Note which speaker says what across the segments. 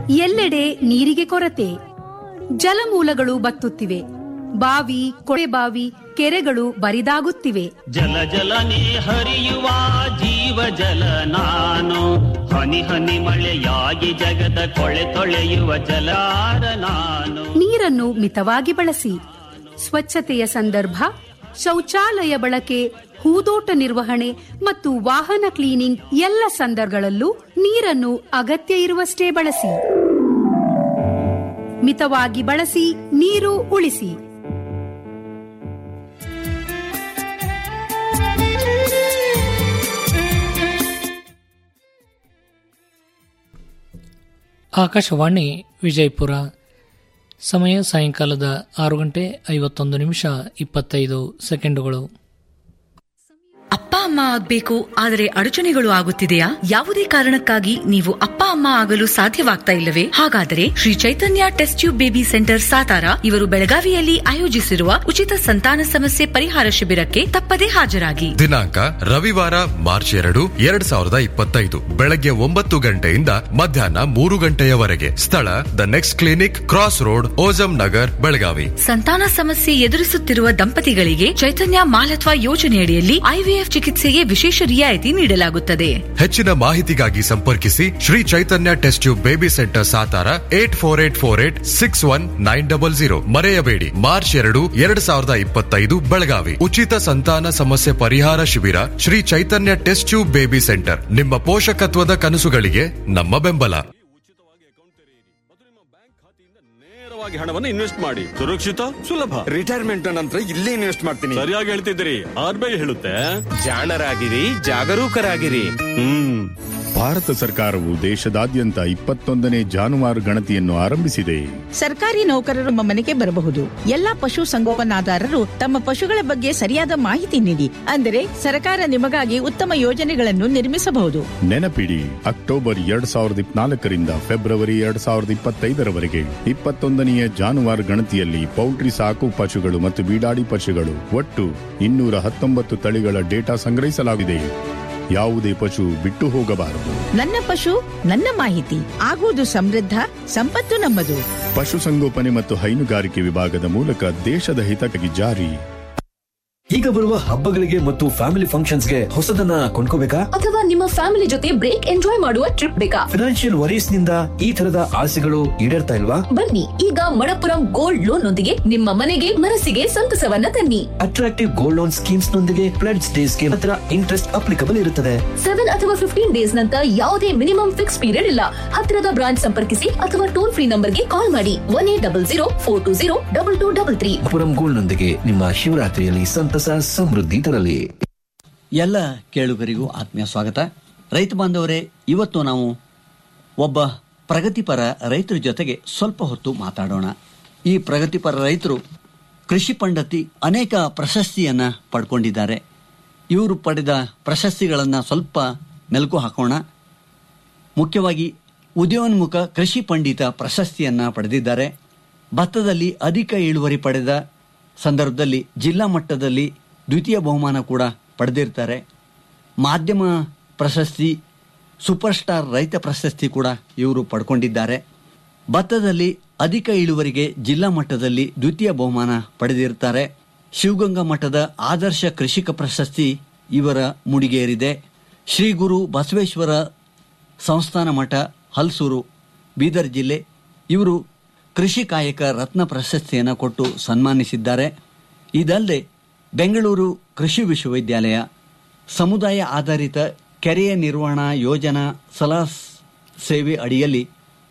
Speaker 1: ಎಲ್ಲೆಡೆ ನೀರಿಗೆ ಕೊರತೆ ಜಲಮೂಲಗಳು ಬತ್ತುತ್ತಿವೆ ಬಾವಿ ಕೊಳೆಬಾವಿ ಕೆರೆಗಳು ಬರಿದಾಗುತ್ತಿವೆ
Speaker 2: ಜಲ ಜಲನೆ ಹರಿಯುವ ಜೀವ ಜಲ ನಾನು ಹನಿ ಹನಿ ಮಳೆಯಾಗಿ ಜಗದ ಕೊಳೆ ತೊಳೆಯುವ ಜಲಾರ ನಾನು
Speaker 1: ನೀರನ್ನು ಮಿತವಾಗಿ ಬಳಸಿ ಸ್ವಚ್ಛತೆಯ ಸಂದರ್ಭ ಶೌಚಾಲಯ ಬಳಕೆ ಹೂದೋಟ ನಿರ್ವಹಣೆ ಮತ್ತು ವಾಹನ ಕ್ಲೀನಿಂಗ್ ಎಲ್ಲ ಸಂದರ್ಭಗಳಲ್ಲೂ ನೀರನ್ನು ಅಗತ್ಯ ಇರುವಷ್ಟೇ ಬಳಸಿ ಮಿತವಾಗಿ ಬಳಸಿ ನೀರು ಉಳಿಸಿ
Speaker 3: ಆಕಾಶವಾಣಿ ವಿಜಯಪುರ ಸಮಯ ಸಾಯಂಕಾಲದ ಆರು ಗಂಟೆ ಐವತ್ತೊಂದು ನಿಮಿಷ ಇಪ್ಪತ್ತೈದು ಸೆಕೆಂಡುಗಳು
Speaker 4: ಅಪ್ಪ ಅಮ್ಮ ಆಗ್ಬೇಕು ಆದರೆ ಅಡಚಣೆಗಳು ಆಗುತ್ತಿದೆಯಾ ಯಾವುದೇ ಕಾರಣಕ್ಕಾಗಿ ನೀವು ಅಪ್ಪ ಅಮ್ಮ ಆಗಲು ಸಾಧ್ಯವಾಗ್ತಾ ಇಲ್ಲವೇ ಹಾಗಾದರೆ Shri Chaitanya test tube baby centre Satara ಇವರು ಬೆಳಗಾವಿಯಲ್ಲಿ ಆಯೋಜಿಸಿರುವ ಉಚಿತ ಸಂತಾನ ಸಮಸ್ಯೆ ಪರಿಹಾರ ಶಿಬಿರಕ್ಕೆ ತಪ್ಪದೇ ಹಾಜರಾಗಿ
Speaker 5: ದಿನಾಂಕ ರವಿವಾರ ಮಾರ್ಚ್ ಎರಡು ಎರಡ್ ಸಾವಿರದ ಇಪ್ಪತ್ತೈದು ಬೆಳಗ್ಗೆ ಒಂಬತ್ತು ಗಂಟೆಯಿಂದ ಮಧ್ಯಾಹ್ನ ಮೂರು ಗಂಟೆಯವರೆಗೆ ಸ್ಥಳ the next clinic cross road ಓಜಂ ನಗರ್ ಬೆಳಗಾವಿ
Speaker 4: ಸಂತಾನ ಸಮಸ್ಯೆ ಎದುರಿಸುತ್ತಿರುವ ದಂಪತಿಗಳಿಗೆ ಚೈತನ್ಯ ಮಾಲತ್ವ ಯೋಜನೆಯಡಿಯಲ್ಲಿ ಐವಿಎಫ್ ಚಿಕಿತ್ಸೆಗೆ ವಿಶೇಷ ರಿಯಾಯಿತಿ ನೀಡಲಾಗುತ್ತದೆ
Speaker 5: ಹೆಚ್ಚಿನ ಮಾಹಿತಿಗಾಗಿ ಸಂಪರ್ಕಿಸಿ Shri Chaitanya test tube baby centre Satara eight four eight four eight six one nine double zero ಮರೆಯಬೇಡಿ ಮಾರ್ಚ್ ಎರಡು ಎರಡ್ ಸಾವಿರದ ಇಪ್ಪತ್ತೈದು ಬೆಳಗಾವಿ ಉಚಿತ ಸಂತಾನ ಸಮಸ್ಯೆ ಪರಿಹಾರ ಶಿಬಿರ Shri Chaitanya test tube baby centre ನಿಮ್ಮ ಪೋಷಕತ್ವದ ಕನಸುಗಳಿಗೆ ನಮ್ಮ ಬೆಂಬಲ
Speaker 6: ನೇರವಾಗಿ ಹಣವನ್ನು ಇನ್ವೆಸ್ಟ್ ಮಾಡಿ ಸುರಕ್ಷಿತ ಸುಲಭ
Speaker 7: ರಿಟೈರ್ಮೆಂಟ್ ನಂತರ ಇಲ್ಲೇ ಇನ್ವೆಸ್ಟ್ ಮಾಡ್ತೀನಿ
Speaker 6: ಸರಿಯಾಗಿ ಹೇಳ್ತಿದ್ದೀರಿ ಆರ್ ಬಿ ಐ ಹೇಳುತ್ತೆ
Speaker 7: ಜಾಣರಾಗಿರಿ ಜಾಗರೂಕರಾಗಿರಿ
Speaker 6: ಹ್ಮ್
Speaker 8: ಭಾರತ ಸರ್ಕಾರವು ದೇಶದಾದ್ಯಂತ ಇಪ್ಪತ್ತೊಂದನೇ ಜಾನುವಾರು ಗಣತಿಯನ್ನು ಆರಂಭಿಸಿದೆ
Speaker 9: ಸರ್ಕಾರಿ ನೌಕರರು ನಮ್ಮ ಮನೆಗೆ ಬರಬಹುದು ಎಲ್ಲಾ ಪಶು ಸಂಗೋಪನಾದಾರರು ತಮ್ಮ ಪಶುಗಳ ಬಗ್ಗೆ ಸರಿಯಾದ ಮಾಹಿತಿ ನೀಡಿ ಅಂದರೆ ಸರ್ಕಾರ ನಿಮಗಾಗಿ ಉತ್ತಮ ಯೋಜನೆಗಳನ್ನು ನಿರ್ಮಿಸಬಹುದು
Speaker 8: ನೆನಪಿಡಿ ಅಕ್ಟೋಬರ್ ಎರಡ್ ಸಾವಿರದ ಇಪ್ಪನಾಲ್ಕರಿಂದ ಫೆಬ್ರವರಿ ಎರಡ್ ಸಾವಿರದ ಇಪ್ಪತ್ತೈದರವರೆಗೆ ಇಪ್ಪತ್ತೊಂದನೆಯ ಜಾನುವಾರು ಗಣತಿಯಲ್ಲಿ ಪೌಲ್ಟ್ರಿ ಸಾಕು ಪಶುಗಳು ಮತ್ತು ಬೀಡಾಡಿ ಪಶುಗಳು ಒಟ್ಟು ಇನ್ನೂರ ಹತ್ತೊಂಬತ್ತು ತಳಿಗಳ ಡೇಟಾ ಸಂಗ್ರಹಿಸಲಾಗಿದೆ ಯಾವುದೇ ಪಶು ಬಿಟ್ಟು ಹೋಗಬಾರದು
Speaker 9: ನನ್ನ ಪಶು ನನ್ನ ಮಾಹಿತಿ ಆಗುವುದು ಸಮೃದ್ಧ ಸಂಪತ್ತು ನಮ್ಮದು
Speaker 8: ಪಶುಸಂಗೋಪನೆ ಮತ್ತು ಹೈನುಗಾರಿಕೆ ವಿಭಾಗದ ಮೂಲಕ ದೇಶದ ಹಿತಕ್ಕಾಗಿ ಜಾರಿ
Speaker 10: ಈಗ ಬರುವ ಹಬ್ಬಗಳಿಗೆ ಮತ್ತು ಫ್ಯಾಮಿಲಿ ಫಂಕ್ಷನ್ಸ್ಗೆ ಹೊಸದನ್ನ ಕೊಂಡ್ಕೋಬೇಕಾ
Speaker 11: ಅಥವಾ ನಿಮ್ಮ ಫ್ಯಾಮಿಲಿ ಜೊತೆ ಬ್ರೇಕ್ ಎಂಜಾಯ್ ಮಾಡುವ ಟ್ರಿಪ್ ಬೇಕಾ
Speaker 10: ಫಿನಾನ್ಷಿಯಲ್ ವರೀಸ್ ನಿಂದ ಈ ತರದ ಆಸೆಗಳು ಈಡೇರ್ತಾ ಇಲ್ವಾ
Speaker 11: ಬನ್ನಿ ಈಗ ಮಣಪುರಂ ಗೋಲ್ಡ್ ಲೋನ್ ನೊಂದಿಗೆ ನಿಮ್ಮ ಮನೆಗೆ ಮನಸ್ಸಿಗೆ ಸಂತಸವನ್ನ ತನ್ನಿ
Speaker 10: ಅಟ್ರಾಕ್ಟಿವ್ ಗೋಲ್ಡ್ ಲೋನ್ ಸ್ಕೀಮ್ಸ್ ನೊಂದಿಗೆ ಪ್ಲೆಡ್ಸ್ ಡೇಸ್ ಗೆ ಮಾತ್ರ ಇಂಟ್ರೆಸ್ಟ್ ಅಪ್ಲಿಕಬಲ್ ಇರುತ್ತದೆ
Speaker 11: ಸೆವೆನ್ ಅಥವಾ ಫಿಫ್ಟೀನ್ ಡೇಸ್ ನಂತ ಯಾವುದೇ ಮಿನಿಮಮ್ ಫಿಕ್ಸ್ ಪೀರಿಯಡ್ ಇಲ್ಲ ಹತ್ತಿರದ ಬ್ರಾಂಚ್ ಸಂಪರ್ಕಿಸಿ ಅಥವಾ ಟೋಲ್ ಫ್ರೀ ನಂಬರ್ಗೆ ಕಾಲ್ ಮಾಡಿ one eight double zero four two zero double two double three
Speaker 10: Manappuram gold ನೊಂದಿಗೆ ನಿಮ್ಮ ಶಿವರಾತ್ರಿಯಲ್ಲಿ ಸಂತಸ ಸಮೃದ್ಧಿ ತರಲಿ
Speaker 12: ಎಲ್ಲ ಕೇಳುಗರಿಗೂ ಆತ್ಮೀಯ ಸ್ವಾಗತ ರೈತ ಬಾಂಧವರೇ ಇವತ್ತು ನಾವು ಒಬ್ಬ ಪ್ರಗತಿಪರ ರೈತರ ಜೊತೆಗೆ ಸ್ವಲ್ಪ ಹೊತ್ತು ಮಾತಾಡೋಣ ಈ ಪ್ರಗತಿಪರ ರೈತರು ಕೃಷಿ ಪಂಡತಿ ಅನೇಕ ಪ್ರಶಸ್ತಿಯನ್ನು ಪಡ್ಕೊಂಡಿದ್ದಾರೆ ಇವರು ಪಡೆದ ಪ್ರಶಸ್ತಿಗಳನ್ನು ಸ್ವಲ್ಪ ಮೆಲುಕು ಹಾಕೋಣ ಮುಖ್ಯವಾಗಿ ಉದಯೋನ್ಮುಖ ಕೃಷಿ ಪಂಡಿತ ಪ್ರಶಸ್ತಿಯನ್ನು ಪಡೆದಿದ್ದಾರೆ ಭತ್ತದಲ್ಲಿ ಅಧಿಕ ಇಳುವರಿ ಪಡೆದ ಸಂದರ್ಭದಲ್ಲಿ ಜಿಲ್ಲಾ ಮಟ್ಟದಲ್ಲಿ ದ್ವಿತೀಯ ಬಹುಮಾನ ಕೂಡ ಪಡೆದಿರ್ತಾರೆ ಮಾಧ್ಯಮ ಪ್ರಶಸ್ತಿ ಸೂಪರ್ ಸ್ಟಾರ್ ರೈತ ಪ್ರಶಸ್ತಿ ಕೂಡ ಇವರು ಪಡ್ಕೊಂಡಿದ್ದಾರೆ ಭತ್ತದಲ್ಲಿ ಅಧಿಕ ಇಳುವರಿಗೆ ಜಿಲ್ಲಾ ಮಟ್ಟದಲ್ಲಿ ದ್ವಿತೀಯ ಬಹುಮಾನ ಪಡೆದಿರ್ತಾರೆ ಶಿವಗಂಗಾ ಮಠದ ಆದರ್ಶ ಕೃಷಿಕ ಪ್ರಶಸ್ತಿ ಇವರ ಮುಡಿಗೇರಿದೆ ಶ್ರೀ ಗುರು ಬಸವೇಶ್ವರ ಸಂಸ್ಥಾನ ಮಠ ಹಲ್ಸೂರು ಬೀದರ್ ಜಿಲ್ಲೆ ಇವರು ಕೃಷಿ ಕಾಯಕ ರತ್ನ ಪ್ರಶಸ್ತಿಯನ್ನು ಕೊಟ್ಟು ಸನ್ಮಾನಿಸಿದ್ದಾರೆ ಇದಲ್ಲದೆ ಬೆಂಗಳೂರು ಕೃಷಿ ವಿಶ್ವವಿದ್ಯಾಲಯ ಸಮುದಾಯ ಆಧಾರಿತ ಕೆರೆಯ ನಿರ್ವಹಣಾ ಯೋಜನಾ ಸಲಹಾ ಸೇವೆ ಅಡಿಯಲ್ಲಿ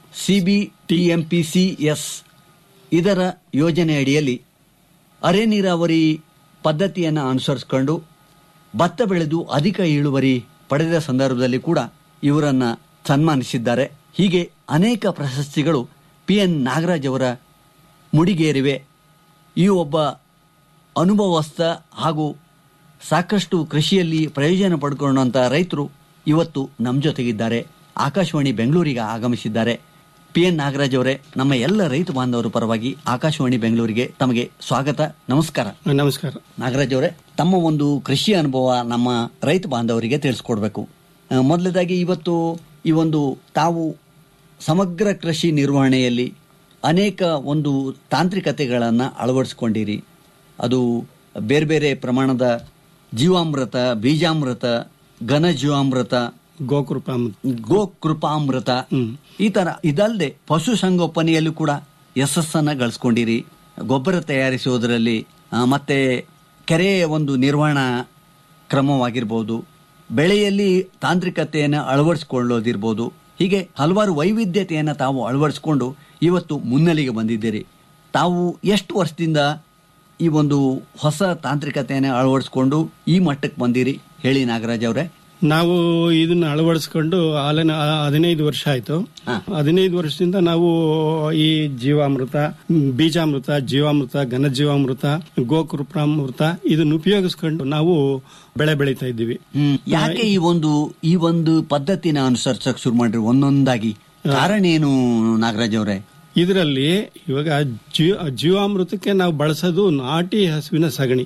Speaker 12: ಸಿಬಿಟಿಎಂಪಿಸಿಎಸ್ ಇದರ ಯೋಜನೆ ಅಡಿಯಲ್ಲಿ ಅರೆ ನೀರಾವರಿ ಪದ್ಧತಿಯನ್ನು ಅನುಸರಿಸಿಕೊಂಡು ಭತ್ತ ಬೆಳೆದು ಅಧಿಕ ಇಳುವರಿ ಪಡೆದ ಸಂದರ್ಭದಲ್ಲಿ ಕೂಡ ಇವರನ್ನು ಸನ್ಮಾನಿಸಿದ್ದಾರೆ ಹೀಗೆ ಅನೇಕ ಪ್ರಶಸ್ತಿಗಳು ಪಿ ಎನ್ ನಾಗರಾಜ್ ಅವರ ಮುಡಿಗೇರಿವೆ ಈ ಒಬ್ಬ ಅನುಭವಸ್ಥ ಹಾಗೂ ಸಾಕಷ್ಟು ಕೃಷಿಯಲ್ಲಿ ಪ್ರಯೋಜನ ಪಡ್ಕೊಳ್ಳುವಂಥ ರೈತರು ಇವತ್ತು ನಮ್ಮ ಜೊತೆಗಿದ್ದಾರೆ ಆಕಾಶವಾಣಿ ಬೆಂಗಳೂರಿಗೆ ಆಗಮಿಸಿದ್ದಾರೆ ಪಿ ಎನ್ ನಾಗರಾಜ್ ಅವರೇ ನಮ್ಮ ಎಲ್ಲ ರೈತ ಬಾಂಧವರ ಪರವಾಗಿ ಆಕಾಶವಾಣಿ ಬೆಂಗಳೂರಿಗೆ ತಮಗೆ ಸ್ವಾಗತ ನಮಸ್ಕಾರ
Speaker 13: ನಮಸ್ಕಾರ
Speaker 12: ನಾಗರಾಜ್ ಅವರೇ ತಮ್ಮ ಒಂದು ಕೃಷಿ ಅನುಭವ ನಮ್ಮ ರೈತ ಬಾಂಧವರಿಗೆ ತಿಳಿಸ್ಕೊಡ್ಬೇಕು ಮೊದಲದಾಗಿ ಇವತ್ತು ಈ ಒಂದು ತಾವು ಸಮಗ್ರ ಕೃಷಿ ನಿರ್ವಹಣೆಯಲ್ಲಿ ಅನೇಕ ಒಂದು ತಾಂತ್ರಿಕತೆಗಳನ್ನು ಅಳವಡಿಸ್ಕೊಂಡಿರಿ ಅದು ಬೇರೆ ಬೇರೆ ಪ್ರಮಾಣದ ಜೀವಾಮೃತ ಬೀಜಾಮೃತ ಘನ ಜೀವಾಮೃತ
Speaker 13: ಗೋಕೃಪಾಮೃತ
Speaker 12: ಗೋಕೃಪಾಮೃತ ಈ ತರ ಇದಲ್ಲದೆ ಪಶು ಸಂಗೋಪನೆಯಲ್ಲೂ ಕೂಡ ಯಶಸ್ಸನ್ನ ಗಳಿಸ್ಕೊಂಡಿರಿ ಗೊಬ್ಬರ ತಯಾರಿಸುವುದರಲ್ಲಿ ಆ, ಮತ್ತೆ ಕೆರೆಯ ಒಂದು ನಿರ್ವಹಣಾ ಕ್ರಮವಾಗಿರ್ಬೋದು ಬೆಳೆಯಲ್ಲಿ ತಾಂತ್ರಿಕತೆಯನ್ನು ಅಳವಡಿಸಿಕೊಳ್ಳೋದಿರ್ಬೋದು ಹೀಗೆ ಹಲವಾರು ವೈವಿಧ್ಯತೆಯನ್ನು ತಾವು ಅಳವಡಿಸಿಕೊಂಡು ಇವತ್ತು ಮುನ್ನೆಲೆಗೆ ಬಂದಿದ್ದೀರಿ ತಾವು ಎಷ್ಟು ವರ್ಷದಿಂದ ಈ ಒಂದು ಹೊಸ ತಾಂತ್ರಿಕತೆಯನ್ನು ಅಳವಡಿಸಿಕೊಂಡು ಈ ಮಟ್ಟಕ್ಕೆ ಬಂದಿರಿ ಹೇಳಿ ನಾಗರಾಜ್ ಅವರೇ
Speaker 13: ನಾವು ಇದನ್ನ ಅಳವಡಿಸ್ಕೊಂಡು ಆಲೆನ ಹದಿನೈದು ವರ್ಷ ಆಯ್ತು ಹದಿನೈದು ವರ್ಷದಿಂದ ನಾವು ಈ ಜೀವಾಮೃತ ಮ್, ಬೀಜಾಮೃತ ಜೀವಾಮೃತ ಘನ ಜೀವಾಮೃತ ಗೋಕೃಪಾಮೃತ ಇದನ್ನ ಉಪಯೋಗಿಸ್ಕೊಂಡು ನಾವು ಬೆಳೆ ಬೆಳೀತಾ ಇದ್ದೀವಿ
Speaker 12: ಯಾಕೆ ಈ ಒಂದು ಈ ಒಂದು ಪದ್ಧತಿನ ಅನುಸರಿಸಕ್ ಶುರು ಮಾಡ್ರಿ ಒಂದೊಂದಾಗಿ ಕಾರಣ ಏನು ನಾಗರಾಜ್ ಅವರೇ
Speaker 13: ಇದರಲ್ಲಿ ಇವಾಗ ಜೀವ ಜೀವಾಮೃತಕ್ಕೆ ನಾವು ಬಳಸೋದು ನಾಟಿ ಹಸುವಿನ ಸಗಣಿ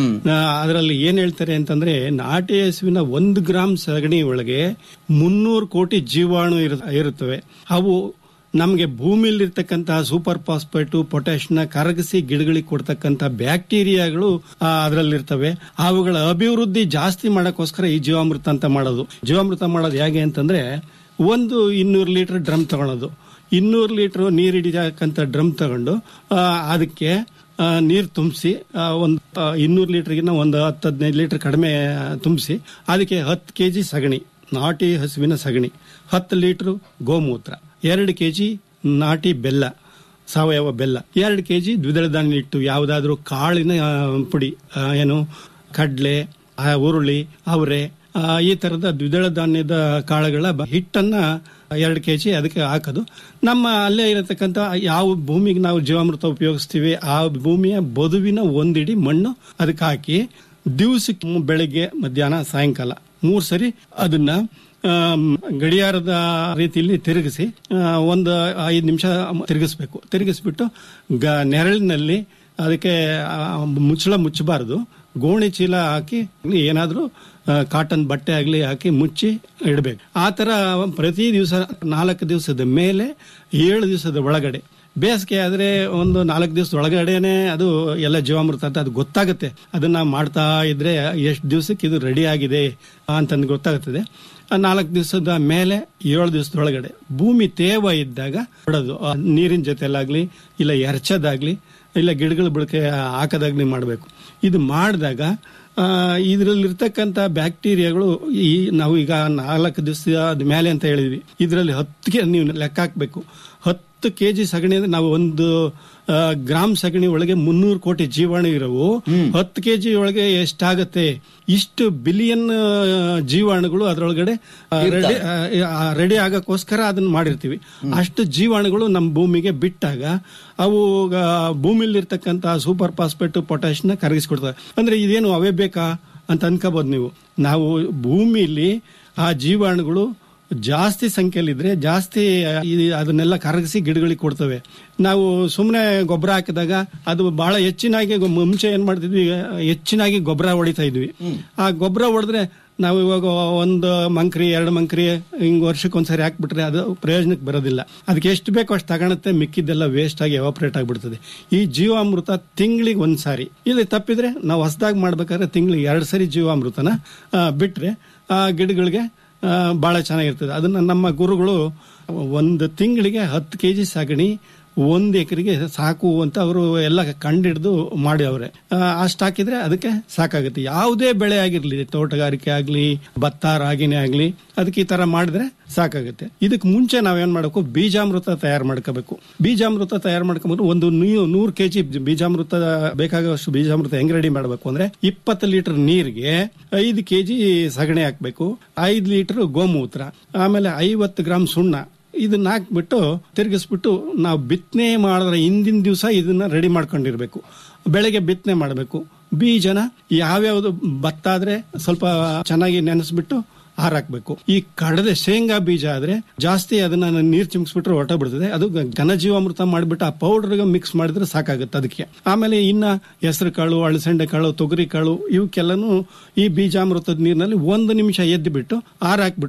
Speaker 13: ಅದರಲ್ಲಿ ಏನ್ ಹೇಳ್ತಾರೆ ಅಂತಂದ್ರೆ ನಾಟಿ ಹಸುವಿನ ಒಂದು ಗ್ರಾಮ್ ಸಗಣಿ ಒಳಗೆ ಮುನ್ನೂರು ಕೋಟಿ ಜೀವಾಣು ಇರು- ಇರುತ್ತವೆ ಅವು ನಮಗೆ ಭೂಮಿಯಲ್ಲಿರ್ತಕ್ಕಂತಹ ಸೂಪರ್ ಫಾಸ್ಫೇಟು ಪೊಟ್ಯಾಶ್ನ ಕರಗಿಸಿ ಗಿಡಗಳಿಗೆ ಕೊಡ್ತಕ್ಕಂಥ ಬ್ಯಾಕ್ಟೀರಿಯಾಗಳು ಅದರಲ್ಲಿರ್ತವೆ ಅವುಗಳ ಅಭಿವೃದ್ಧಿ ಜಾಸ್ತಿ ಮಾಡಕ್ಕೋಸ್ಕರ ಈ ಜೀವಾಮೃತ ಅಂತ ಮಾಡೋದು ಜೀವಾಮೃತ ಮಾಡೋದು ಹೇಗೆ ಅಂತಂದ್ರೆ ಒಂದು ಇನ್ನೂರು ಲೀಟರ್ ಡ್ರಮ್ ತಗೊಳೋದು ಇನ್ನೂರು ಲೀಟರ್ ನೀರು ಹಿಡಿತಕ್ಕಂಥ ಡ್ರಮ್ ತಗೊಂಡು ಆ, ಅದಕ್ಕೆ ನೀರು ತುಂಬಿಸಿ ಒಂದು ಇನ್ನೂರು ಲೀಟರ್ಗಿನ್ನ ಒಂದು ಹತ್ತು ಹದಿನೈದು ಲೀಟರ್ ಕಡಿಮೆ ತುಂಬಿಸಿ ಅದಕ್ಕೆ ಹತ್ತು ಕೆ ಜಿ ಸಗಣಿ ನಾಟಿ ಹಸುವಿನ ಸಗಣಿ ಹತ್ತು ಲೀಟ್ರು ಗೋಮೂತ್ರ ಎರಡು ಕೆ ಜಿ ನಾಟಿ ಬೆಲ್ಲ ಸಾವಯವ ಬೆಲ್ಲ ಎರಡು ಕೆ ಜಿ ದ್ವಿದಳ ಧಾನ್ಯ ಹಿಟ್ಟು ಯಾವುದಾದ್ರೂ ಕಾಳಿನ ಆ, ಪುಡಿ ಆ, ಏನು ಕಡಲೆ ಹುರುಳಿ ಅವರೆ ಆ, ಈ ತರದ ದ್ವಿದಳ ಧಾನ್ಯದ ಕಾಳುಗಳ ಬ- ಹಿಟ್ಟನ್ನ ಎರಡು ಕೆ ಜಿ ಅದಕ್ಕೆ ಹಾಕೋದು ನಮ್ಮ ಅಲ್ಲೇ ಇರತಕ್ಕಂಥ ಯಾವ ಭೂಮಿಗೆ ನಾವು ಜೀವಾಮೃತ ಉಪಯೋಗಿಸ್ತೀವಿ ಆ ಭೂಮಿಯ ಬದುವಿನ ಒಂದಿಡಿ ಮಣ್ಣು ಅದಕ್ಕೆ ಹಾಕಿ ದಿವಸಕ್ಕೆ ಮು- ಬೆಳಿಗ್ಗೆ ಮಧ್ಯಾಹ್ನ ಸಾಯಂಕಾಲ ಮೂರು ಸರಿ ಅದನ್ನ ಆಮ್, ಗಡಿಯಾರದ ರೀತಿಯಲ್ಲಿ ತಿರುಗಿಸಿ ಆ, ಒಂದು ಐದು ನಿಮಿಷ ತಿರುಗಿಸ್ಬೇಕು ತಿರುಗಿಸ್ಬಿಟ್ಟು ಗ ನೆರಳಿನಲ್ಲಿ ಅದಕ್ಕೆ ಆ, ಮುಚ್ಚಳ ಮುಚ್ಚಬಾರದು ಗೋಣಿ ಚೀಲ ಹಾಕಿ ಏನಾದರೂ ಕಾಟನ್ ಬಟ್ಟೆ ಆಗಲಿ ಹಾಕಿ ಮುಚ್ಚಿ ಇಡಬೇಕು ಆ ಥರ ಪ್ರತಿ ದಿವಸ ನಾಲ್ಕು ದಿವಸದ ಮೇಲೆ ಏಳು ದಿವಸದ ಒಳಗಡೆ ಬೇಸಿಗೆ ಆದರೆ ಒಂದು ನಾಲ್ಕು ದಿವಸದ ಒಳಗಡೆನೆ ಅದು ಎಲ್ಲ ಜೀವಾಮೃತ ಅಂತ ಅದು ಗೊತ್ತಾಗುತ್ತೆ ಅದನ್ನ ಮಾಡ್ತಾ ಇದ್ರೆ ಎಷ್ಟು ದಿವಸಕ್ಕೆ ಇದು ರೆಡಿ ಆಗಿದೆ ಅಂತಂದು ಗೊತ್ತಾಗುತ್ತದೆ ಆ ನಾಲ್ಕು ದಿವಸದ ಮೇಲೆ ಏಳು ದಿವಸದೊಳಗಡೆ ಭೂಮಿ ತೇವ ಇದ್ದಾಗ ಬಿಡೋದು ಆ ನೀರಿನ ಜೊತೆಲಾಗ್ಲಿ ಇಲ್ಲ ಎರಚೋದಾಗ್ಲಿ ಇಲ್ಲ ಗಿಡಗಳ ಬಳಕೆ ಹಾಕೋದಾಗ್ಲಿ ಮಾಡಬೇಕು ಇದು ಮಾಡಿದಾಗ ಇದರಲ್ಲಿರ್ತಕ್ಕಂಥ ಬ್ಯಾಕ್ಟೀರಿಯಾಗಳು ಈ ನಾವು ಈಗ ನಾಲ್ಕು ದಿವಸದ ಮೇಲೆ ಅಂತ ಹೇಳಿದ್ವಿ ಇದರಲ್ಲಿ ಹತ್ತಿಗೆ ನೀವು ಲೆಕ್ಕ ಹಾಕಬೇಕು ಹತ್ತು ಕೆ ಜಿ ಸಗಣಿ ಅಂದ್ರೆ ನಾವು ಒಂದು ಆ, ಗ್ರಾಮ್ ಸಗಣಿ ಒಳಗೆ ಮುನ್ನೂರು ಕೋಟಿ ಜೀವಾಣು ಇರವು ಹತ್ತು ಕೆ ಜಿ ಒಳಗೆ ಎಷ್ಟಾಗತ್ತೆ ಇಷ್ಟು ಬಿಲಿಯನ್ ಜೀವಾಣುಗಳು ಅದರೊಳಗಡೆ ರೆಡಿ ರೆಡಿ ಆಗಕ್ಕೋಸ್ಕರ ಅದನ್ನ ಮಾಡಿರ್ತೀವಿ ಅಷ್ಟು ಜೀವಾಣುಗಳು ನಮ್ಮ ಭೂಮಿಗೆ ಬಿಟ್ಟಾಗ ಅವು ಭೂಮಿಲಿರ್ತಕ್ಕಂಥ ಸೂಪರ್ ಫಾಸ್ಫೇಟ್ ಪೊಟ್ಯಾಶ್ನ ಕರಗಿಸ್ಕೊಡ್ತವೆ ಅಂದ್ರೆ ಇದೇನು ಅವೇ ಬೇಕಾ ಅಂತ ಅನ್ಕೋಬಹುದು ನೀವು ನಾವು ಭೂಮಿಲಿ ಆ ಜೀವಾಣುಗಳು ಜಾಸ್ತಿ ಸಂಖ್ಯೆಯಲ್ಲಿದ್ರೆ ಜಾಸ್ತಿ ಆ, ಈ- ಅದನ್ನೆಲ್ಲ ಕರಗಿಸಿ ಗಿಡಗಳಿಗೆ ಕೊಡ್ತವೆ ನಾವು ಸುಮ್ಮನೆ ಗೊಬ್ಬರ ಹಾಕಿದಾಗ ಅದು ಬಹಳ ಹೆಚ್ಚಿನಾಗಿ ಗೊ- ಮುಂಚೆ ಏನ್ ಮಾಡ್ತಿದ್ವಿ ಹೆಚ್ಚಿನಾಗಿ ಗೊಬ್ಬರ ಹೊಡಿತಾ ಇದ್ವಿ ಆ ಗೊಬ್ಬರ ಹೊಡೆದ್ರೆ ನಾವು ಇವಾಗ ಒಂದು ಮಂಕ್ರಿ ಎರಡು ಮಂಕ್ರಿ ಹಿಂಗ್ ವರ್ಷಕ್ಕೆ ಒಂದ್ಸರಿ ಹಾಕ್ಬಿಟ್ರೆ ಅದು ಪ್ರಯೋಜನಕ್ಕೆ ಬರೋದಿಲ್ಲ ಅದಕ್ಕೆ ಎಷ್ಟು ಬೇಕೋ ಅಷ್ಟು ತಗೊಳುತ್ತೆ ಮಿಕ್ಕಿದ್ದೆಲ್ಲ ವೇಸ್ಟ್ ಆಗಿ ಎವಾಪರೇಟ್ ಆಗಿಬಿಡ್ತದೆ ಈ ಜೀವಾಮೃತ ತಿಂಗಳಿಗೆ ಒಂದ್ ಸಾರಿ ಇಲ್ಲಿ ತಪ್ಪಿದ್ರೆ ನಾವು ಹೊಸದಾಗಿ ಮಾಡ್ಬೇಕಾದ್ರೆ ತಿಂಗಳಿಗೆ ಎರಡು ಸರಿ ಜೀವಾಮೃತನ ಆ, ಬಿಟ್ರೆ ಆ ಗಿಡಗಳಿಗೆ ಆ, ಬಹಳ ಚೆನ್ನಾಗಿರ್ತದೆ ಅದನ್ನ ನಮ್ಮ ಗುರುಗಳು ಒಂದು ತಿಂಗಳಿಗೆ ಹತ್ತು ಕೆ ಜಿ ಸಗಣಿ ಒಂದು ಎಕರೆಗೆ ಸಾಕು ಅಂತ ಅವರು ಎಲ್ಲ ಕಂಡಿಡ್ದು ಮಾಡಿ ಅವ್ರೆ ಅಷ್ಟು ಹಾಕಿದ್ರೆ ಅದಕ್ಕೆ ಸಾಕಾಗುತ್ತೆ ಯಾವುದೇ ಬೆಳೆ ಆಗಿರ್ಲಿ ತೋಟಗಾರಿಕೆ ಆಗ್ಲಿ ಭತ್ತ ರಾಗಿನೇ ಆಗ್ಲಿ ಅದಕ್ಕೆ ಈ ತರ ಮಾಡಿದ್ರೆ ಸಾಕಾಗುತ್ತೆ ಇದಕ್ಕೆ ಮುಂಚೆ ನಾವೇನ್ ಮಾಡಬೇಕು ಬೀಜಾಮೃತ ತಯಾರು ಮಾಡ್ಕೋಬೇಕು ಬೀಜಾಮೃತ ತಯಾರು ಮಾಡ್ಕೊಂಡ್ಬಿಟ್ಟು ಒಂದು ನೂ- ನೂರು ಕೆಜಿ ಬೀಜಾಮೃತ ಬೇಕಾಗುವಷ್ಟು ಬೀಜಾಮೃತ ಹೆಂಗ್ ರೆಡಿ ಮಾಡಬೇಕು ಅಂದ್ರೆ ಇಪ್ಪತ್ತು ಲೀಟರ್ ನೀರಿಗೆ ಐದು ಕೆಜಿ ಸಗಣಿ ಹಾಕ್ಬೇಕು ಐದು ಲೀಟರ್ ಗೋಮೂತ್ರ ಆಮೇಲೆ ಐವತ್ತು ಗ್ರಾಮ್ ಸುಣ್ಣ ಇದನ್ನ ಹಾಕ್ಬಿಟ್ಟು ತಿರುಗಿಸ್ಬಿಟ್ಟು ನಾವು ಬಿತ್ತನೆ ಮಾಡಿದ್ರೆ ಹಿಂದಿನ ದಿವಸ ಇದನ್ನ ರೆಡಿ ಮಾಡ್ಕೊಂಡಿರ್ಬೇಕು ಬೆಳಗ್ಗೆ ಬಿತ್ತನೆ ಮಾಡಬೇಕು ಬೀಜನ ಯಾವ್ಯಾವ್ದು ಭತ್ತ ಆದ್ರೆ ಸ್ವಲ್ಪ ಚೆನ್ನಾಗಿ ನೆನೆಸ್ಬಿಟ್ಟು ಹಾರಾಕ್ಬೇಕು ಈ ಕಡದೆ ಶೇಂಗಾ ಬೀಜ ಆದ್ರೆ ಜಾಸ್ತಿ ಅದನ್ನ ನೀರ್ ಚಿಮ್ಸ್ಬಿಟ್ರೆ ಹೊರಟ ಬಿಡ್ತದೆ ಅದು ಗ- ಘನಜೀವಾಮೃತ ಮಾಡ್ಬಿಟ್ಟು ಆ ಪೌಡರ್ ಮಿಕ್ಸ್ ಮಾಡಿದ್ರೆ ಸಾಕಾಗುತ್ತೆ ಅದಕ್ಕೆ ಆಮೇಲೆ ಇನ್ನ ಹೆಸರು ಕಾಳು ಅಳಸಂಡೆ ಕಾಳು ತೊಗರಿ ಕಾಳು ಇವಕ್ಕೆಲ್ಲನು ಈ ಬೀಜಾಮೃತದ ನೀರಿನಲ್ಲಿ ಒಂದು ನಿಮಿಷ ಎದ್ದು ಬಿಟ್ಟು ಹಾರಾಕ್ಬಿಟ್ಟು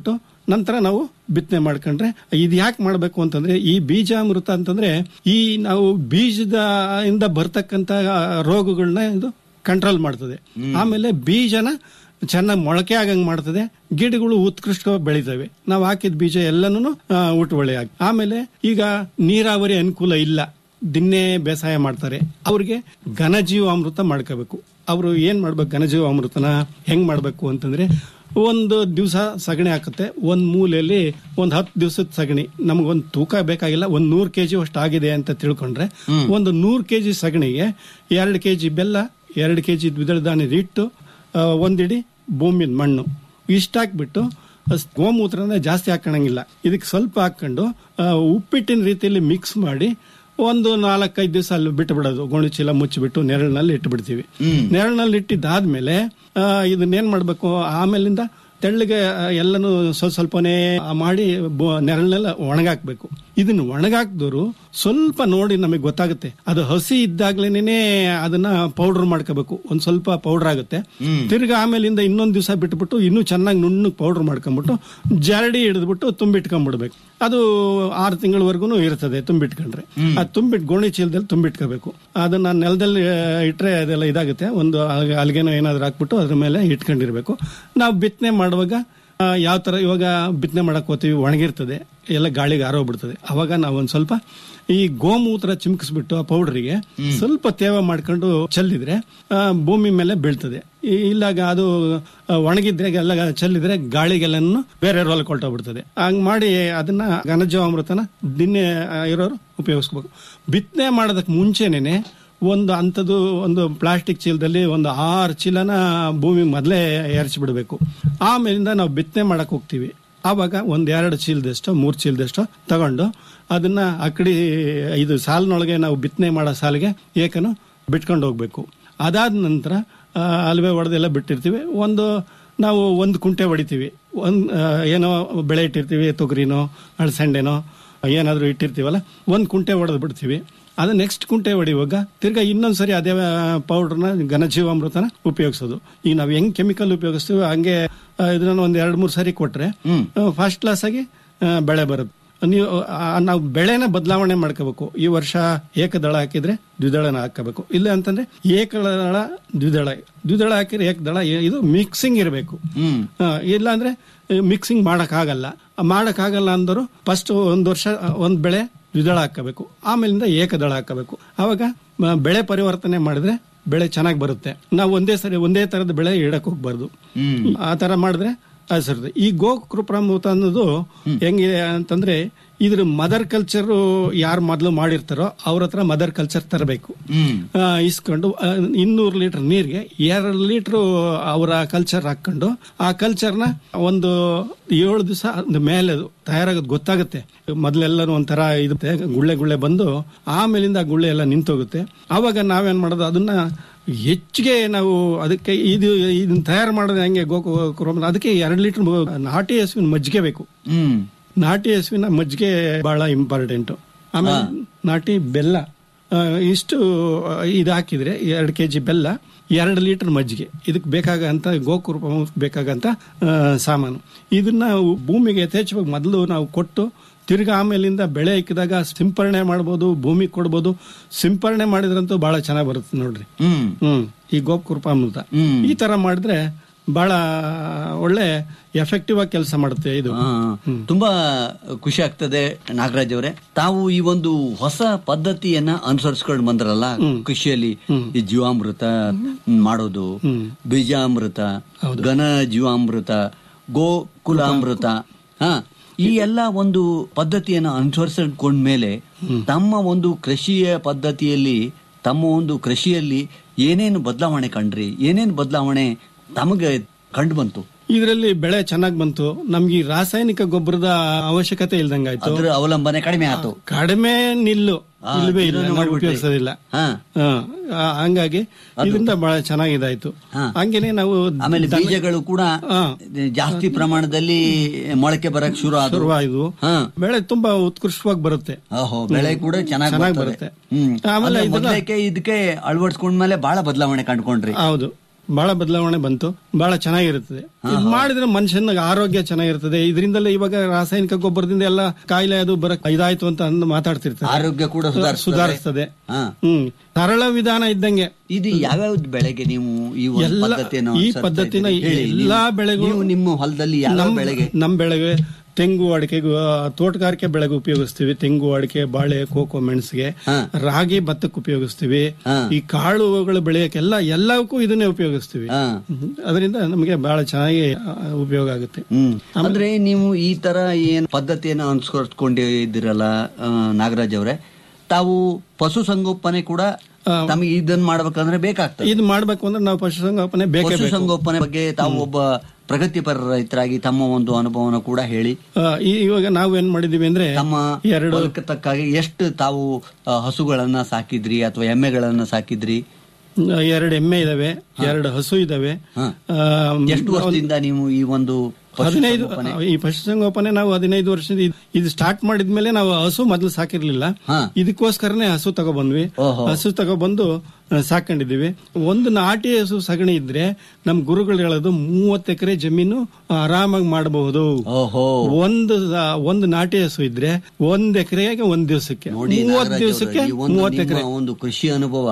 Speaker 13: ನಂತರ ನಾವು ಬಿತ್ತನೆ ಮಾಡ್ಕೊಂಡ್ರೆ ಇದು ಯಾಕೆ ಮಾಡಬೇಕು ಅಂತಂದ್ರೆ ಈ ಬೀಜಾಮೃತ ಅಂತಂದ್ರೆ ಈ ನಾವು ಬೀಜದ ಇಂದ ಬರ್ತಕ್ಕಂತ ರೋಗಗಳನ್ನ ಇದು ಕಂಟ್ರೋಲ್ ಮಾಡ್ತದೆ ಆಮೇಲೆ ಬೀಜನ ಚೆನ್ನಾಗಿ ಮೊಳಕೆ ಆಗಂಗ್ ಮಾಡ್ತದೆ ಗಿಡಗಳು ಉತ್ಕೃಷ್ಟವಾಗಿ ಬೆಳಿತವೆ ನಾವು ಹಾಕಿದ ಬೀಜ ಎಲ್ಲನೂ ಉಟ್ಬಳಿ ಆಗಿ ಆಮೇಲೆ ಈಗ ನೀರಾವರಿ ಅನುಕೂಲ ಇಲ್ಲ ದಿನ್ನೇ ಬೇಸಾಯ ಮಾಡ್ತಾರೆ ಅವ್ರಿಗೆ ಘನಜೀವಾಮೃತ ಮಾಡ್ಕೋಬೇಕು ಅವರು ಏನ್ ಮಾಡ್ಬೇಕು ಘನಜೀವಾಮೃತನ ಹೆಂಗ್ ಮಾಡ್ಬೇಕು ಅಂತಂದ್ರೆ ಒಂದು ದಿವಸ ಸಗಣಿ ಹಾಕುತ್ತೆ ಒಂದ್ ಮೂಲೆಯಲ್ಲಿ ಒಂದ್ ಹತ್ತು ದಿವಸದ ಸಗಣಿ ನಮಗೊಂದು ತೂಕ ಬೇಕಾಗಿಲ್ಲ ಒಂದ್ ನೂರ್ ಕೆಜಿ ಅಷ್ಟು ಆಗಿದೆ ಅಂತ ತಿಳ್ಕೊಂಡ್ರೆ ಒಂದು ನೂರ್ ಕೆಜಿ ಸಗಣಿಗೆ ಎರಡು ಕೆಜಿ ಬೆಲ್ಲ ಎರಡು ಕೆಜಿ ದ್ವಿದಳ ಧಾನ್ಯದ ಹಿಟ್ಟು ಆ, ಒಂದಿಡಿ ಭೂಮಿನ ಮಣ್ಣು ಇಷ್ಟ ಹಾಕ್ಬಿಟ್ಟು ಅಸ್- ಗೋಮೂತ್ರನ ಜಾಸ್ತಿ ಹಾಕೋಣಂಗಿಲ್ಲ ಇದಕ್ಕೆ ಸ್ವಲ್ಪ ಹಾಕೊಂಡು ಆ, ಉಪ್ಪಿಟ್ಟಿನ ರೀತಿಯಲ್ಲಿ ಮಿಕ್ಸ್ ಮಾಡಿ ಒಂದು ನಾಲ್ಕೈದು ದಿವಸ ಅಲ್ಲಿ ಬಿಟ್ಟು ಬಿಡೋದು ಗೋಣಿ ಚೀಲ ಮುಚ್ಚಿಬಿಟ್ಟು ನೆರಳಿನಲ್ಲಿ ಇಟ್ಟು ಬಿಡ್ತೀವಿ ನೆರಳಿನಲ್ಲಿ ಇಟ್ಟಿದ್ದಾದ್ಮೇಲೆ ಆ, ಇದನ್ನೇನ್ ಮಾಡ್ಬೇಕು ಆಮೇಲಿಂದ ತೆಳ್ಳಗೆ ಆ, ಎಲ್ಲನೂ ಸ್ವಲ್ಪ ಸ್ವಲ್ಪನೇ ಮಾಡಿ ಬೊ- ನೆರಳನ್ನೆಲ್ಲ ಒಣಗಾಕ್ಬೇಕು ಇದನ್ನ ಒಣಗಾಕ್ದವರು ಸ್ವಲ್ಪ ನೋಡಿ ನಮಗೆ ಗೊತ್ತಾಗುತ್ತೆ ಅದು ಹಸಿ ಇದ್ದಾಗ್ಲೇನೆ ಅದನ್ನ ಪೌಡರ್ ಮಾಡ್ಕೋಬೇಕು ಒಂದ್ ಸ್ವಲ್ಪ ಪೌಡರ್ ಆಗುತ್ತೆ ತಿರ್ಗಾ ಆಮೇಲಿಂದ ಇನ್ನೊಂದ್ ದಿವಸ ಬಿಟ್ಬಿಟ್ಟು ಇನ್ನೂ ಚೆನ್ನಾಗಿ ನುಣ್ಣಗೆ ಪೌಡರ್ ಮಾಡ್ಕೊಂಡ್ಬಿಟ್ಟು ಜರಡಿ ಹಿಡಿದ್ಬಿಟ್ಟು ತುಂಬಿಟ್ಕೊಂಡ್ಬಿಡ್ಬೇಕು ಅದು ಆರು ತಿಂಗಳವರೆಗೂ ಇರ್ತದೆ ತುಂಬಿಟ್ಕೊಂಡ್ರೆ ಆ ತುಂಬಿಟ್ ಗೋಣಿ ಚೀಲದಲ್ಲಿ ತುಂಬಿಟ್ಕೋಬೇಕು ಅದನ್ನ ನೆಲದಲ್ಲಿ ಆ, ಇಟ್ರೆ ಅದೆಲ್ಲ ಇದಾಗುತ್ತೆ ಒಂದು ಅಲ್ಗೆ- ಅಲ್ಗೆನೋ ಏನಾದ್ರು ಹಾಕ್ಬಿಟ್ಟು ಅದ್ರ ಮೇಲೆ ಇಟ್ಕೊಂಡಿರ್ಬೇಕು ನಾವು ಬಿತ್ತನೆ ಮಾಡುವಾಗ ಯಾವ ತರ ಇವಾಗ ಬಿತ್ತನೆ ಮಾಡಕ್ ಹೋಗ್ತೀವಿ ಒಣಗಿರ್ತದೆ ಎಲ್ಲ ಗಾಳಿಗೆ ಆರೋಗ್ಬಿಡ್ತದೆ ಅವಾಗ ನಾವು ಒಂದ್ ಸ್ವಲ್ಪ ಈ ಗೋಮೂತ್ರ ಚಿಮ್ಕಿಸ್ಬಿಟ್ಟು ಆ ಪೌಡರಿಗೆ ಸ್ವಲ್ಪ ತೇವ ಮಾಡ್ಕೊಂಡು ಚೆಲ್ಲಿದ್ರೆ ಆ, ಭೂಮಿ ಮೇಲೆ ಬೀಳ್ತದೆ ಈ- ಇಲ್ಲಾಗ ಅದು ಆ, ಒಣಗಿದ್ರೆ ಎಲ್ಲ ಚೆಲ್ಲಿದ್ರೆ ಗಾಳಿಗೆಲ್ಲನ್ನು ಬೇರೆ ರೋಲ್ ಕೊಟ್ಟೋಗ್ಬಿಡ್ತದೆ ಹಂಗ್ ಮಾಡಿ ಅದನ್ನ ಘನಜೀವಾಮೃತನ ದಿನ್ನೆ ಆ, ಇರೋರು ಉಪಯೋಗಿಸ್ಬೇಕು ಬಿತ್ತನೆ ಮಾಡೋದಕ್ಕೆ ಮುಂಚೆನೇನೆ ಒಂದು ಅಂಥದ್ದು ಒಂದು ಪ್ಲಾಸ್ಟಿಕ್ ಚೀಲದಲ್ಲಿ ಒಂದು ಆರು ಚೀಲನ ಭೂಮಿ ಮೊದಲೇ ಎರಚಿ ಬಿಡಬೇಕು ಆಮೇಲಿಂದ ನಾವು ಬಿತ್ತನೆ ಮಾಡಕ್ ಹೋಗ್ತೀವಿ ಆವಾಗ ಒಂದ್ ಎರಡು ಚೀಲದಷ್ಟು ಮೂರು ಚೀಲದಷ್ಟು ತಗೊಂಡು ಅದನ್ನ ಅಕಡಿ ಇದು ಸಾಲಿನೊಳಗೆ ನಾವು ಬಿತ್ತನೆ ಮಾಡೋ ಸಾಲಿಗೆ ಏಕನು ಬಿಟ್ಕೊಂಡು ಹೋಗ್ಬೇಕು ಅದಾದ ನಂತರ ಆ, ಅಲ್ವೆ ಹೊಡೆದೆಲ್ಲ ಬಿಟ್ಟಿರ್ತೀವಿ ಒಂದು ನಾವು ಒಂದು ಕುಂಟೆ ಹೊಡಿತೀವಿ ಒಂದ್ ಆ, ಏನೋ ಬೆಳೆ ಇಟ್ಟಿರ್ತೀವಿ ತೊಗರಿನೋ ಅಳಸಂಡೆನೋ ಏನಾದರೂ ಇಟ್ಟಿರ್ತೀವಲ್ಲ ಒಂದು ಕುಂಟೆ ಹೊಡೆದು ಬಿಡ್ತೀವಿ ಅದು ನೆಕ್ಸ್ಟ್ ಕುಂಟೆ ಹೊಡಿವಾಗ ತಿರ್ಗಾ ಇನ್ನೊಂದ್ಸರಿ ಅದೇ ಪೌಡರ್ನ ಘನಜೀವಾಮೃತನ ಉಪಯೋಗಿಸೋದು ಈಗ ನಾವು ಹೆಂಗ್ ಕೆಮಿಕಲ್ ಉಪಯೋಗಿಸ್ತೀವಿ ಹಂಗೆ ಆ, ಇದನ್ನ ಒಂದ್ ಎರಡ್ ಮೂರ್ ಸಾರಿ ಕೊಟ್ರೆ ಫಸ್ಟ್ ಕ್ಲಾಸ್ ಆಗಿ ಆ, ಬೆಳೆ ಬರುತ್ತೆ ನೀವು ಆ, ನಾವು ಬೆಳೆನ ಬದಲಾವಣೆ ಮಾಡ್ಕೋಬೇಕು ಈ ವರ್ಷ ಏಕದಳ ಹಾಕಿದ್ರೆ ದ್ವಿದಳನ ಹಾಕಬೇಕು ಇಲ್ಲ ಅಂತಂದ್ರೆ ಏಕದಳ ದ್ವಿದಳ ದ್ವಿದಳ ಹಾಕಿದ್ರೆ ಏಕದಳ ಏ- ಇದು ಮಿಕ್ಸಿಂಗ್ ಇರಬೇಕು ಇಲ್ಲ ಅಂದ್ರೆ ಮಿಕ್ಸಿಂಗ್ ಮಾಡಕ್ ಆಗಲ್ಲ ಮಾಡಕ್ ಆಗಲ್ಲ ಅಂದರು ಫಸ್ಟ್ ಒಂದ್ ವರ್ಷ ಆ, ಒಂದ್ ಬೆಳೆ ದ್ವಿದಳ ಹಾಕಬೇಕು ಆಮೇಲಿಂದ ಏಕದಳ ಹಾಕಬೇಕು ಅವಾಗ ಮ- ಬೆಳೆ ಪರಿವರ್ತನೆ ಮಾಡಿದ್ರೆ ಬೆಳೆ ಚೆನ್ನಾಗಿ ಬರುತ್ತೆ ನಾವು ಒಂದೇ ಸರಿ ಒಂದೇ ತರದ ಬೆಳೆ ಇಡಕ್ ಹೋಗ್ಬಾರ್ದು ಆ ತರ ಮಾಡಿದ್ರೆ ಅದು ಸರಿ ಈ ಗೋ ಕೃಪ್ರಾಮೃತ ಅನ್ನೋದು ಹೆಂಗಿದೆ ಅಂತಂದ್ರೆ ಇದ್ರ ಮದರ್ ಕಲ್ಚರ್ ಯಾರು ಮೊದಲು ಮಾಡಿರ್ತಾರೋ ಅವ್ರ ಹತ್ರ ಮದರ್ ಕಲ್ಚರ್ ತರಬೇಕು ಇಸ್ಕೊಂಡು ಇನ್ನೂರು ಲೀಟರ್ ನೀರಿಗೆ ಎರಡು ಲೀಟರ್ ಅವರ ಕಲ್ಚರ್ ಹಾಕೊಂಡು ಆ ಕಲ್ಚರ್ನ ಒಂದು ಏಳು ದಿವಸ ಮೇಲೆ ಅದು ತಯಾರಾಗೋದು ಗೊತ್ತಾಗುತ್ತೆ ಮೊದಲೆಲ್ಲರೂ ಒಂಥರ ಇರುತ್ತೆ ಗುಳ್ಳೆ ಗುಳ್ಳೆ ಬಂದು ಆಮೇಲಿಂದ ಆ ಗುಳ್ಳೆ ಎಲ್ಲ ನಿಂತೋಗುತ್ತೆ ಆವಾಗ ನಾವೇನ್ ಮಾಡೋದು ಅದನ್ನ ಹೆಚ್ಚಿಗೆ ನಾವು ಅದಕ್ಕೆ ಇದು ಇದನ್ನ ತಯಾರು ಮಾಡೋದು ಹೆಂಗೆ ಗೋಕು ಕುರುಮ ಅದಕ್ಕೆ ಎರಡು ಲೀಟರ್ ನಾಟಿ ಹಸುವಿನ ಮಜ್ಜಿಗೆ ಬೇಕು ನಾಟಿ ಹಸುವಿನ ಮಜ್ಜಿಗೆ ಬಹಳ ಇಂಪಾರ್ಟೆಂಟ್ ಆಮೇಲೆ ನಾಟಿ ಬೆಲ್ಲ ಆ, ಇಷ್ಟು ಆ, ಇದು ಹಾಕಿದ್ರೆ ಎರಡು ಕೆ ಜಿ ಬೆಲ್ಲ ಎರಡು ಲೀಟರ್ ಮಜ್ಜಿಗೆ ಇದಕ್ಕೆ ಬೇಕಾಗಂತ ಗೋಕುರ್ಪ ಬೇಕಾಗಂತ ಆ, ಸಾಮಾನು ಇದನ್ನ ಭೂಮಿಗೆ ಯಥೇಚ್ಛವಾಗಿ ಮೊದಲು ನಾವು ಕೊಟ್ಟು ತಿರ್ಗಾ ಆಮೇಲಿಂದ ಬೆಳೆ ಇಕ್ಕಿದಾಗ ಸಿಂಪರಣೆ ಮಾಡ್ಬೋದು ಭೂಮಿ ಕೊಡ್ಬೋದು ಸಿಂಪರಣೆ ಮಾಡಿದ್ರಂತೂ ಬಹಳ ಚೆನ್ನಾಗಿ ಬರುತ್ತೆ ನೋಡ್ರಿ ಹ್ಮ್ ಈ ಗೋಕೃಪಾಮೃತ ಈ ತರ ಮಾಡಿದ್ರೆ ಬಹಳ ಒಳ್ಳೆ ಎಫೆಕ್ಟಿವ್ ಆಗಿ ಕೆಲಸ ಮಾಡುತ್ತೆ ಇದು
Speaker 12: ಆ, ತುಂಬಾ ಖುಷಿ ಆಗ್ತದೆ ನಾಗರಾಜ್ ಅವರೇ ತಾವು ಈ ಒಂದು ಹೊಸ ಪದ್ಧತಿಯನ್ನ ಅನುಸರಿಸ್ಕೊಂಡು ಬಂದ್ರಲ್ಲ ಕೃಷಿಯಲ್ಲಿ ಈ ಜೀವಾಮೃತ ಮಾಡೋದು ಬೀಜಾಮೃತ ಘನ ಜೀವಾಮೃತ ಗೋಕುಲಾಮೃತ ಹಾ ಈ ಎಲ್ಲ ಒಂದು ಪದ್ಧತಿಯನ್ನ ಅನುಸರಿಸಿಕೊಂಡ್ಮೇಲೆ ತಮ್ಮ ಒಂದು ಕೃಷಿಯ ಪದ್ಧತಿಯಲ್ಲಿ ತಮ್ಮ ಒಂದು ಕೃಷಿಯಲ್ಲಿ ಏನೇನು ಬದಲಾವಣೆ ಕಂಡ್ರಿ ಏನೇನು ಬದಲಾವಣೆ ತಮಗೆ ಕಂಡು ಬಂತು
Speaker 13: ಇದರಲ್ಲಿ ಬೆಳೆ ಚೆನ್ನಾಗಿ ಬಂತು ನಮ್ಗೆ ಈ ರಾಸಾಯನಿಕ ಗೊಬ್ಬರದ ಅವಶ್ಯಕತೆ ಇಲ್ದಂಗಾಯ್ತು
Speaker 12: ಅದ್ರ ಅವಲಂಬನೆ ಕಡಿಮೆ ಆಯ್ತು
Speaker 13: ಕಡಿಮೆ ನಿಲ್ಲು
Speaker 12: ಆ,
Speaker 13: ಇಲ್ವೇ ಇಲ್ಲ
Speaker 12: ಇದನ್ನ
Speaker 13: ನಾವು
Speaker 12: ಮಾಡ್ಬಿಟ್ರಿ.
Speaker 13: ಉಪಯೋಗಿಸೋದಿಲ್ಲ
Speaker 12: ಹಾ.
Speaker 13: ಹಾ, ಆ, ಹಂಗಾಗಿ ಇದರಿಂದ ಬಹಳ ಚೆನ್ನಾಗಿದಾಯ್ತು ಹಂಗೇನೆ ನಾವು
Speaker 12: ಆಮೇಲೆ
Speaker 13: ದನ-
Speaker 12: ಬೀಜಗಳು ಕೂಡ ಜಾಸ್ತಿ ಪ್ರಮಾಣದಲ್ಲಿ ಮೊಳಕೆ ಬರಕ್ ಶುರು ಆದವು
Speaker 13: ಶುರುವಾಯ್ತು ಬೆಳೆ ತುಂಬಾ ಉತ್ಕೃಷ್ಟವಾಗಿ ಬರುತ್ತೆ
Speaker 12: ಓಹೋ ಬೆಳೆ ಕೂಡ ಚೆನ್ನಾಗಿ
Speaker 13: ಚೆನ್ನಾಗಿ
Speaker 12: ಬರುತ್ತೆ
Speaker 13: ಬರುತ್ತೆ
Speaker 12: ಹ್ಮ್
Speaker 13: ಆಮೇಲೆ
Speaker 12: ಆಮೇಲೆ
Speaker 13: ಇದನ್ನ-
Speaker 12: ಮೊದಲಕ್ಕೆ ಇದಕ್ಕೆ ಅಳವಡಿಸ್ಕೊಂಡ್ಮೇಲೆ ಬಹಳ ಬದಲಾವಣೆ ಕಂಡ್ಕೊಂಡ್ರಿ
Speaker 13: ಹೌದು ಬಹಳ ಬದಲಾವಣೆ ಬಂತು ಬಹಳ ಚೆನ್ನಾಗಿರುತ್ತದೆ ಇದು ಮಾಡಿದ್ರೆ ಮನುಷ್ಯನ ಆರೋಗ್ಯ ಚೆನ್ನಾಗಿರ್ತದೆ ಇದರಿಂದಲೇ ಇವಾಗ ರಾಸಾಯನಿಕ ಗೊಬ್ಬರದಿಂದ ಎಲ್ಲ ಕಾಯಿಲೆ ಅದು ಬರಕ್ ಇದಾಯ್ತು ಅಂತ ಅಂದು ಮಾತಾಡ್ತಿರ್ತಾರೆ
Speaker 12: ಆರೋಗ್ಯ ಕೂಡ ಸುಧಾರಿಸ್ತದೆ.
Speaker 13: ಸುಧಾರಿಸ್ತದೆ
Speaker 12: ಹಾ.
Speaker 13: ಹ್ಮ್ ಸರಳ ವಿಧಾನ ಇದ್ದಂಗೆ
Speaker 12: ಇದು ಯಾವ್ಯಾವ ಬೆಳೆಗೆ ನೀವು ಈ ಒಂದು
Speaker 13: ಎಲ್ಲ-
Speaker 12: ಪದ್ಧತಿಯನ್ನು
Speaker 13: ಈ
Speaker 12: ಅನುಸರಿಸ್ತಾ
Speaker 13: ಪದ್ಧತಿನ
Speaker 12: ಇದ್ದೀರಿ? ಹೇಳಿ, ನೀವು-
Speaker 13: ಎಲ್ಲಾ ಬೆಳೆಗೂ
Speaker 12: ನೀವು ನಿಮ್ಮ ಹೊಲದಲ್ಲಿ ಯಾವ
Speaker 13: ನಮ್
Speaker 12: ಬೆಳೆಗೆ
Speaker 13: ನಮ್ ಬೆಳೆಗೆ ತೆಂಗು ಅಡಿಕೆಗೂ ಆ, ತೋಟಗಾರಿಕೆ ಬೆಳೆಗೆ ಉಪಯೋಗಿಸ್ತೀವಿ ತೆಂಗು ಅಡಿಕೆ ಬಾಳೆ ಕೋಕೋ ಮೆಣಸಿಗೆ ರಾಗಿ ಭತ್ತಕ್ಕೆ ಉಪಯೋಗಿಸ್ತೀವಿ ಈ ಕಾಳುಗಳು ಬೆಳೆಯಕ್ಕೆಲ್ಲ ಎಲ್ಲವಕ್ಕೂ ಇದನ್ನೇ ಉಪಯೋಗಿಸ್ತೀವಿ ಹ್ಮ್. ಅದರಿಂದ ನಮಗೆ ಬಹಳ ಚೆನ್ನಾಗಿ ಆ, ಉಪಯೋಗ ಆಗುತ್ತೆ
Speaker 12: ಹ್ಮ್ ಅಂದ್ರೆ ನೀವು ಈ ತರ ಏನ್ ಪದ್ಧತಿಯನ್ನು ಅನುಸರಿಸ್ಕೊಂಡಿದ್ದೀರಲ್ಲ ಆ, ನಾಗರಾಜ್ ಅವರೇ ತಾವು ಪಶು ಸಂಗೋಪನೆ ಕೂಡ ತಮಗೆ ಇದನ್ನ ಮಾಡ್ಬೇಕಂದ್ರೆ ಬೇಕಾಗ್ತದೆ
Speaker 13: ಇದು ಮಾಡ್ಬೇಕು ಅಂದ್ರೆ ನಾವು ಪಶುಸಂಗೋಪನೆ ಬೇಕೇ
Speaker 12: ಪಶು
Speaker 13: ಬೇಕು
Speaker 12: ಸಂಗೋಪನೆ ಬಗ್ಗೆ ತಾವು ಒಬ್ಬ ಪ್ರಗತಿಪರ ರೈತರಾಗಿ ತಮ್ಮ ಒಂದು ಅನುಭವನ ಕೂಡ ಹೇಳಿ
Speaker 13: ಆ, ಈ- ಇವಾಗ ನಾವು ಏನ್ ಮಾಡಿದೀವಿ ಅಂದ್ರೆ
Speaker 12: ತಮ್ಮ
Speaker 13: ಎರಡು
Speaker 12: ಹೊಲಕ್ಕೆ ತಕ್ಕಾಗಿ ಎಷ್ಟು ತಾವು ಆ, ಹಸುಗಳನ್ನ ಸಾಕಿದ್ರಿ ಅಥವಾ ಎಮ್ಮೆಗಳನ್ನ ಸಾಕಿದ್ರಿ
Speaker 13: ಎರಡು ಎಮ್ಮೆ ಇದಾವೆ ಎರಡು ಹಸು ಇದಾವೆ
Speaker 12: ಹಾ.
Speaker 13: ಆ,
Speaker 12: ಎಷ್ಟು ವರ್ಷದಿಂದ ನೀವು ಈ ಒಂದು ಪಶು
Speaker 13: ಹದಿನೈದು
Speaker 12: ಸಂಗೋಪನೆ?
Speaker 13: ಈ ಪಶುಸಂಗೋಪನೆ ನಾವು ಹದಿನೈದು ವರ್ಷದ ಇದ್- ಇದು ಸ್ಟಾರ್ಟ್ ಮಾಡಿದ್ಮೇಲೆ ನಾವು ಹಸು ಮೊದಲು ಸಾಕಿರ್ಲಿಲ್ಲ ಇದಕ್ಕೋಸ್ಕರನೇ ಹಸು ತಗೊಬಂದ್ವಿ ಹಸು ತಗೊಬಂದು ಆ, ಸಾಕೊಂಡಿದೀವಿ ಒಂದು ನಾಟಿ ಹಸು ಸಗಣಿ ಇದ್ರೆ ನಮ್ ಗುರುಗಳು ಹೇಳೋದು ಮೂವತ್ತು ಎಕರೆ ಜಮೀನು ಆರಾಮಾಗಿ ಮಾಡಬಹುದು ಒಂದು ಆ, ಒಂದು ನಾಟಿ ಹಸು ಇದ್ರೆ ಒಂದ್ ಎಕರೆಗೆ ಒಂದ್ ದಿವಸಕ್ಕೆ
Speaker 12: ನೋಡಿ
Speaker 13: ಮೂವತ್ತು
Speaker 12: ನಾಗರಾಜ್ ಅವರೇ,
Speaker 13: ದಿವಸಕ್ಕೆ
Speaker 12: ಈ ಒಂದು
Speaker 13: ಮೂವತ್ತು
Speaker 12: ನಿಮ್ಮ
Speaker 13: ಎಕರೆ
Speaker 12: ಒಂದು ಕೃಷಿ ಅನುಭವ